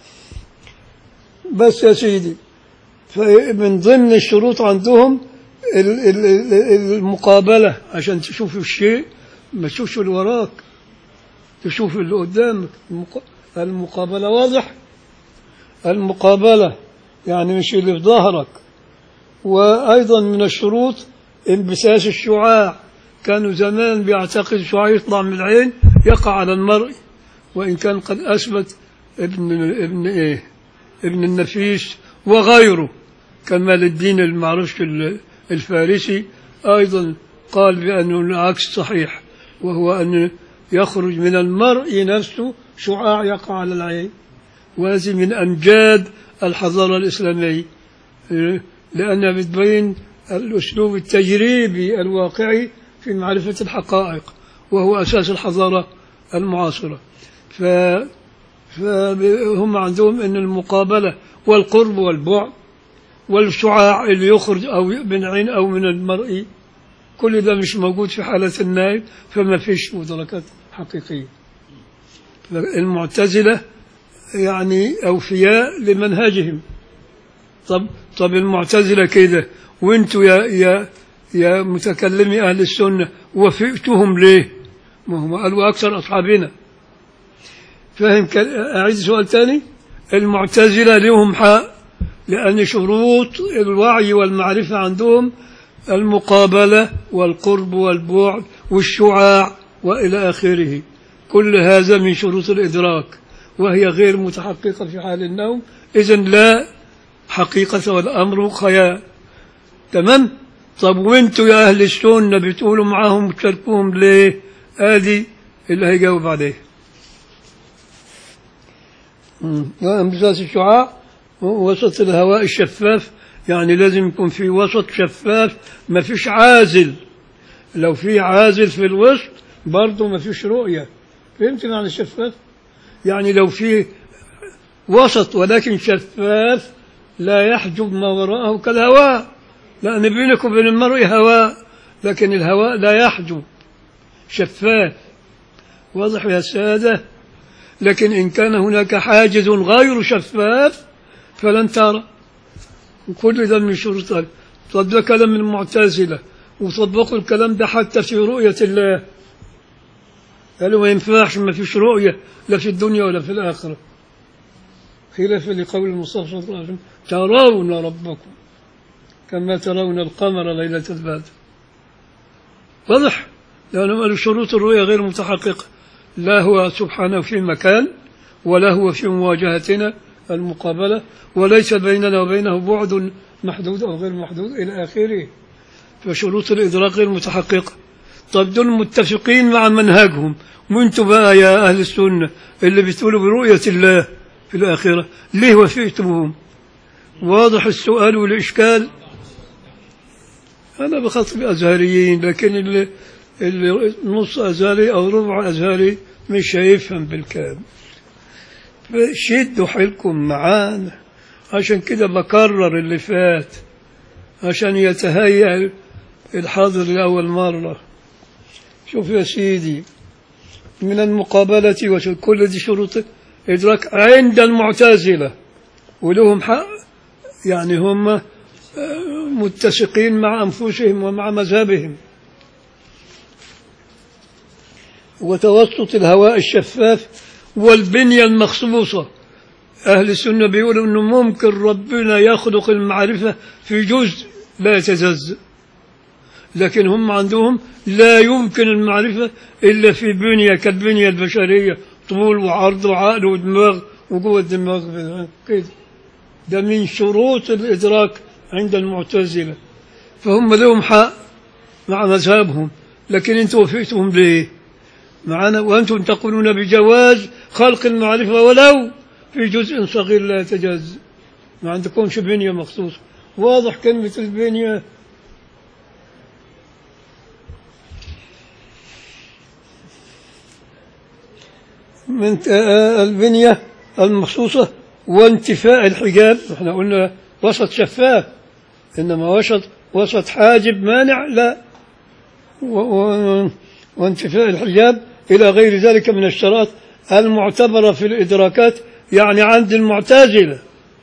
بس يا سيدي فمن ضمن الشروط عندهم ال- ال- ال- المقابلة عشان تشوف الشيء ما تشوفش اللي وراك تشوف اللي قدامك المق- المقابلة واضح المقابلة يعني مش اللي في ظهرك وأيضا من الشروط انبساس الشعاع كانوا زمان بيعتقد الشعاع يطلع من العين يقع على المرء وإن كان قد أثبت ابن ابن إيه ابن النفيس وغيره كمال الدين المعروف ال- الفارسي أيضا قال بأنه العكس صحيح وهو أن يخرج من المرء نفسه شعاع يقع على العين وهذه من أمجاد الحضارة الإسلامية إيه؟ لأنها بتبين الأسلوب التجريبي الواقعي في معرفة الحقائق وهو أساس الحضارة المعاصرة ف فهم عندهم أن المقابلة والقرب والبعد والشعاع اللي يخرج أو من عين أو من المرئي كل ده مش موجود في حالة النائم فما فيش مدركات حقيقية المعتزلة يعني أوفياء لمنهجهم طب طب المعتزلة كده وانتوا يا يا يا متكلمي أهل السنة وفئتهم ليه؟ ما هم قالوا أكثر أصحابنا فاهم ك- أعيد سؤال تاني المعتزلة لهم حق لأن شروط الوعي والمعرفة عندهم المقابلة والقرب والبعد والشعاع وإلى آخره كل هذا من شروط الإدراك وهي غير متحققة في حال النوم إذا لا حقيقة والأمر خيال تمام طب وانتوا يا أهل السنة بتقولوا معاهم تشاركوهم ليه آدي اللي هيجاوب عليه مم. امتصاص الشعاع وسط الهواء الشفاف يعني لازم يكون في وسط شفاف ما فيش عازل لو في عازل في الوسط برضه ما فيش رؤية فهمت معنى الشفاف يعني لو في وسط ولكن شفاف لا يحجب ما وراءه كالهواء لأن بينك وبين المرء هواء لكن الهواء لا يحجب شفاف واضح يا سادة لكن إن كان هناك حاجز غير شفاف فلن ترى وكل ده من شروط طب ده كلام المعتزلة وطبقوا الكلام ده حتى في رؤية الله قالوا ما ينفعش ما فيش رؤية لا في الدنيا ولا في الآخرة خلافا لقول المصطفى صلى الله عليه وسلم ترون ربكم كما ترون القمر ليلة البدر واضح لأنهم قالوا شروط الرؤية غير متحققة لا هو سبحانه في مكان ولا هو في مواجهتنا المقابلة وليس بيننا وبينه بعد محدود أو غير محدود إلى آخره فشروط الإدراك غير متحققة طب دول متفقين مع منهجهم وانتم بقى يا أهل السنة اللي بتقولوا برؤية الله في الآخرة ليه وفيتموهم واضح السؤال والإشكال أنا بخاطب أزهريين لكن اللي, اللي نص أزهري أو ربع أزهري مش هيفهم بالكامل شدوا حيلكم معانا عشان كده بكرر اللي فات عشان يتهيأ الحاضر لأول مرة شوف يا سيدي من المقابلة وكل دي شروط إدراك عند المعتزلة ولهم حق يعني هم متسقين مع أنفسهم ومع مذهبهم وتوسط الهواء الشفاف والبنية المخصوصة أهل السنة بيقولوا أنه ممكن ربنا يخلق المعرفة في جزء لا يتجزأ لكن هم عندهم لا يمكن المعرفة إلا في بنية كالبنية البشرية طول وعرض وعقل ودماغ وجوه الدماغ كده ده من شروط الإدراك عند المعتزلة فهم لهم حق مع مذهبهم لكن انتم وفيتهم ليه معنا وأنتم تقولون بجواز خلق المعرفة ولو في جزء صغير لا يتجزأ ما عندكمش بنية مخصوصة واضح كلمة البنية من البنية المخصوصة وانتفاء الحجاب احنا قلنا وسط شفاف إنما وسط وسط حاجب مانع لا و و وانتفاء الحجاب إلى غير ذلك من الشرائط المعتبرة في الإدراكات يعني عند المعتزلة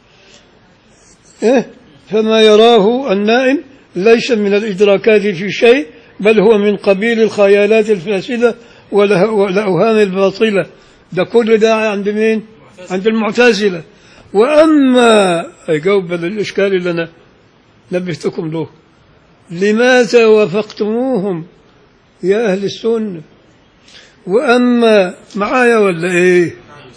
إيه؟ فما يراه النائم ليس من الإدراكات في شيء بل هو من قبيل الخيالات الفاسدة والأوهام الباطلة ده كل ده عند مين؟ عند المعتزلة وأما أجاوب الإشكال اللي أنا نبهتكم له لماذا وافقتموهم يا أهل السنة وأما معايا ولا إيه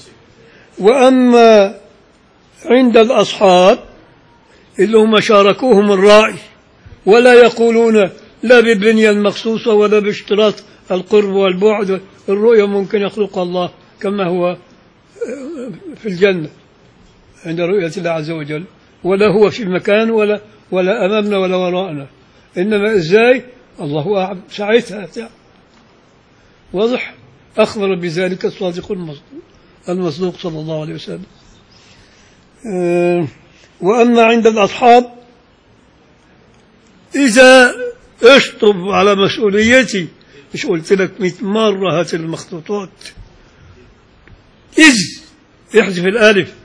وأما عند الأصحاب اللي هم شاركوهم الرأي ولا يقولون لا بالبنية المخصوصة ولا باشتراط القرب والبعد الرؤية ممكن يخلق الله كما هو في الجنة عند رؤية الله عز وجل ولا هو في مكان ولا ولا أمامنا ولا وراءنا إنما إزاي الله أعلم ساعتها واضح أخبر بذلك الصادق المصدوق المصدوق صلى الله عليه وسلم آه، وأما عند الأصحاب إذا اشطب على مسؤوليتي مش قلت لك 100 مرة هات المخطوطات إذ احذف الألف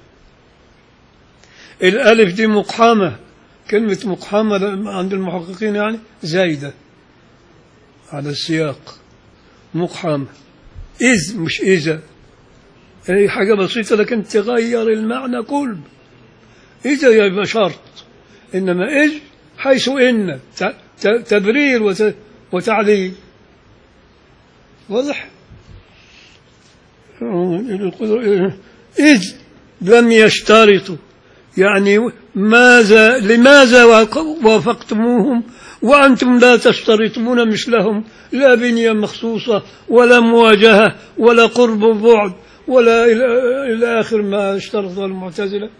الألف دي مقحمة كلمة مقحمة عند المحققين يعني زايدة على السياق مقحمة إذ مش إذا هي حاجة بسيطة لكن تغير المعنى كله إذا يبقى شرط إنما إذ حيث إن ت- ت- تبرير وت- وتعليل واضح إذ لم يشترطوا يعني ماذا لماذا وافقتموهم وأنتم لا تشترطون مثلهم لا بنية مخصوصة ولا مواجهة ولا قرب بعد ولا إلى إلى آخر ما اشترط المعتزلة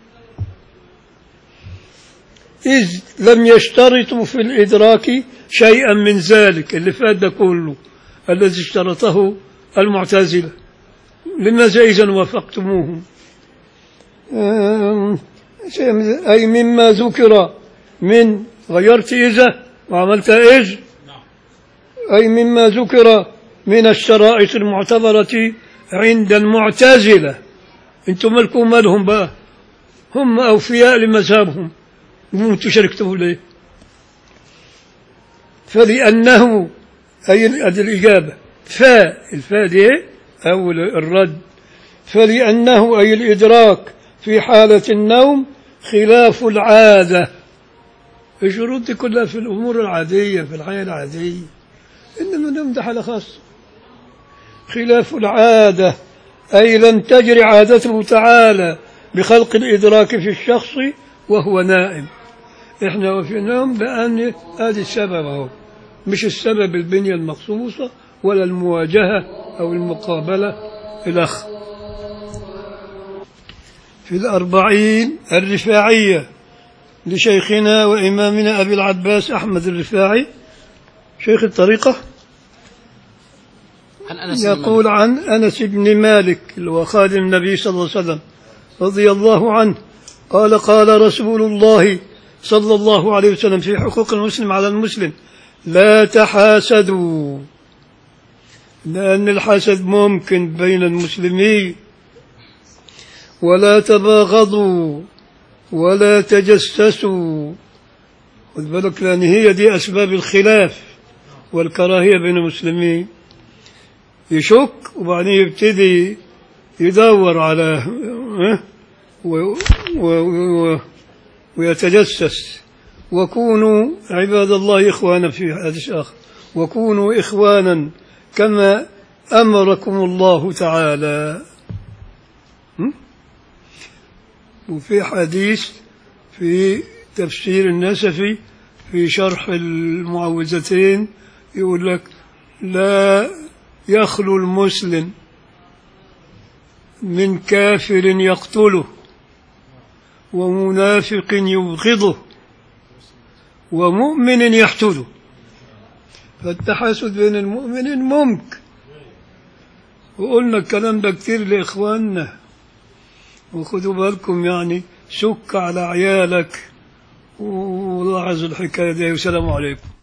إذ لم يشترطوا في الإدراك شيئا من ذلك اللي فات ده كله الذي اشترطه المعتزلة لماذا إذا وافقتموهم آم، شيء من- أي مما ذكر من غيرت إذا وعملت إذ أي مما ذكر من الشرائط المعتبرة عند المعتزلة انتم مالكم مالهم بقى هم أوفياء لمذهبهم وانتم شاركتوا ليه فلأنه أي هذه الإجابة فاء الفاء دي إيه؟ أو الرد فلأنه أي الإدراك في حالة النوم خلاف العادة الشروط دي كلها في الأمور العادية في الحياة العادية إنما النوم ده حالة خاصة خلاف العادة أي لم تجري عادته تعالى بخلق الإدراك في الشخص وهو نائم إحنا وفي النوم لأن هذا السبب أهو مش السبب البنية المخصوصة ولا المواجهة أو المقابلة الأخ في الأربعين الرفاعية لشيخنا وإمامنا أبي العباس أحمد الرفاعي شيخ الطريقة عن أنس بن يقول عن أنس بن مالك اللي هو خادم النبي صلى الله عليه وسلم رضي الله عنه قال قال رسول الله صلى الله عليه وسلم في حقوق المسلم على المسلم لا تحاسدوا لأن الحسد ممكن بين المسلمين ولا تباغضوا ولا تجسسوا خذ بالك لأن هي دي أسباب الخلاف والكراهية بين المسلمين يشك وبعدين يبتدي يدور على ها؟ و- و- و- ويتجسس وكونوا عباد الله إخوانا في حديث آخر وكونوا إخوانا كما أمركم الله تعالى م? وفي حديث في تفسير النسفي في شرح المعوذتين يقول لك لا يخلو المسلم من كافر يقتله ومنافق يبغضه ومؤمن يحتله فالتحاسد بين المؤمنين ممكن وقلنا الكلام ده كتير لإخواننا وخدوا بالكم يعني سك على عيالك ولاحظوا الحكاية دي والسلام عليكم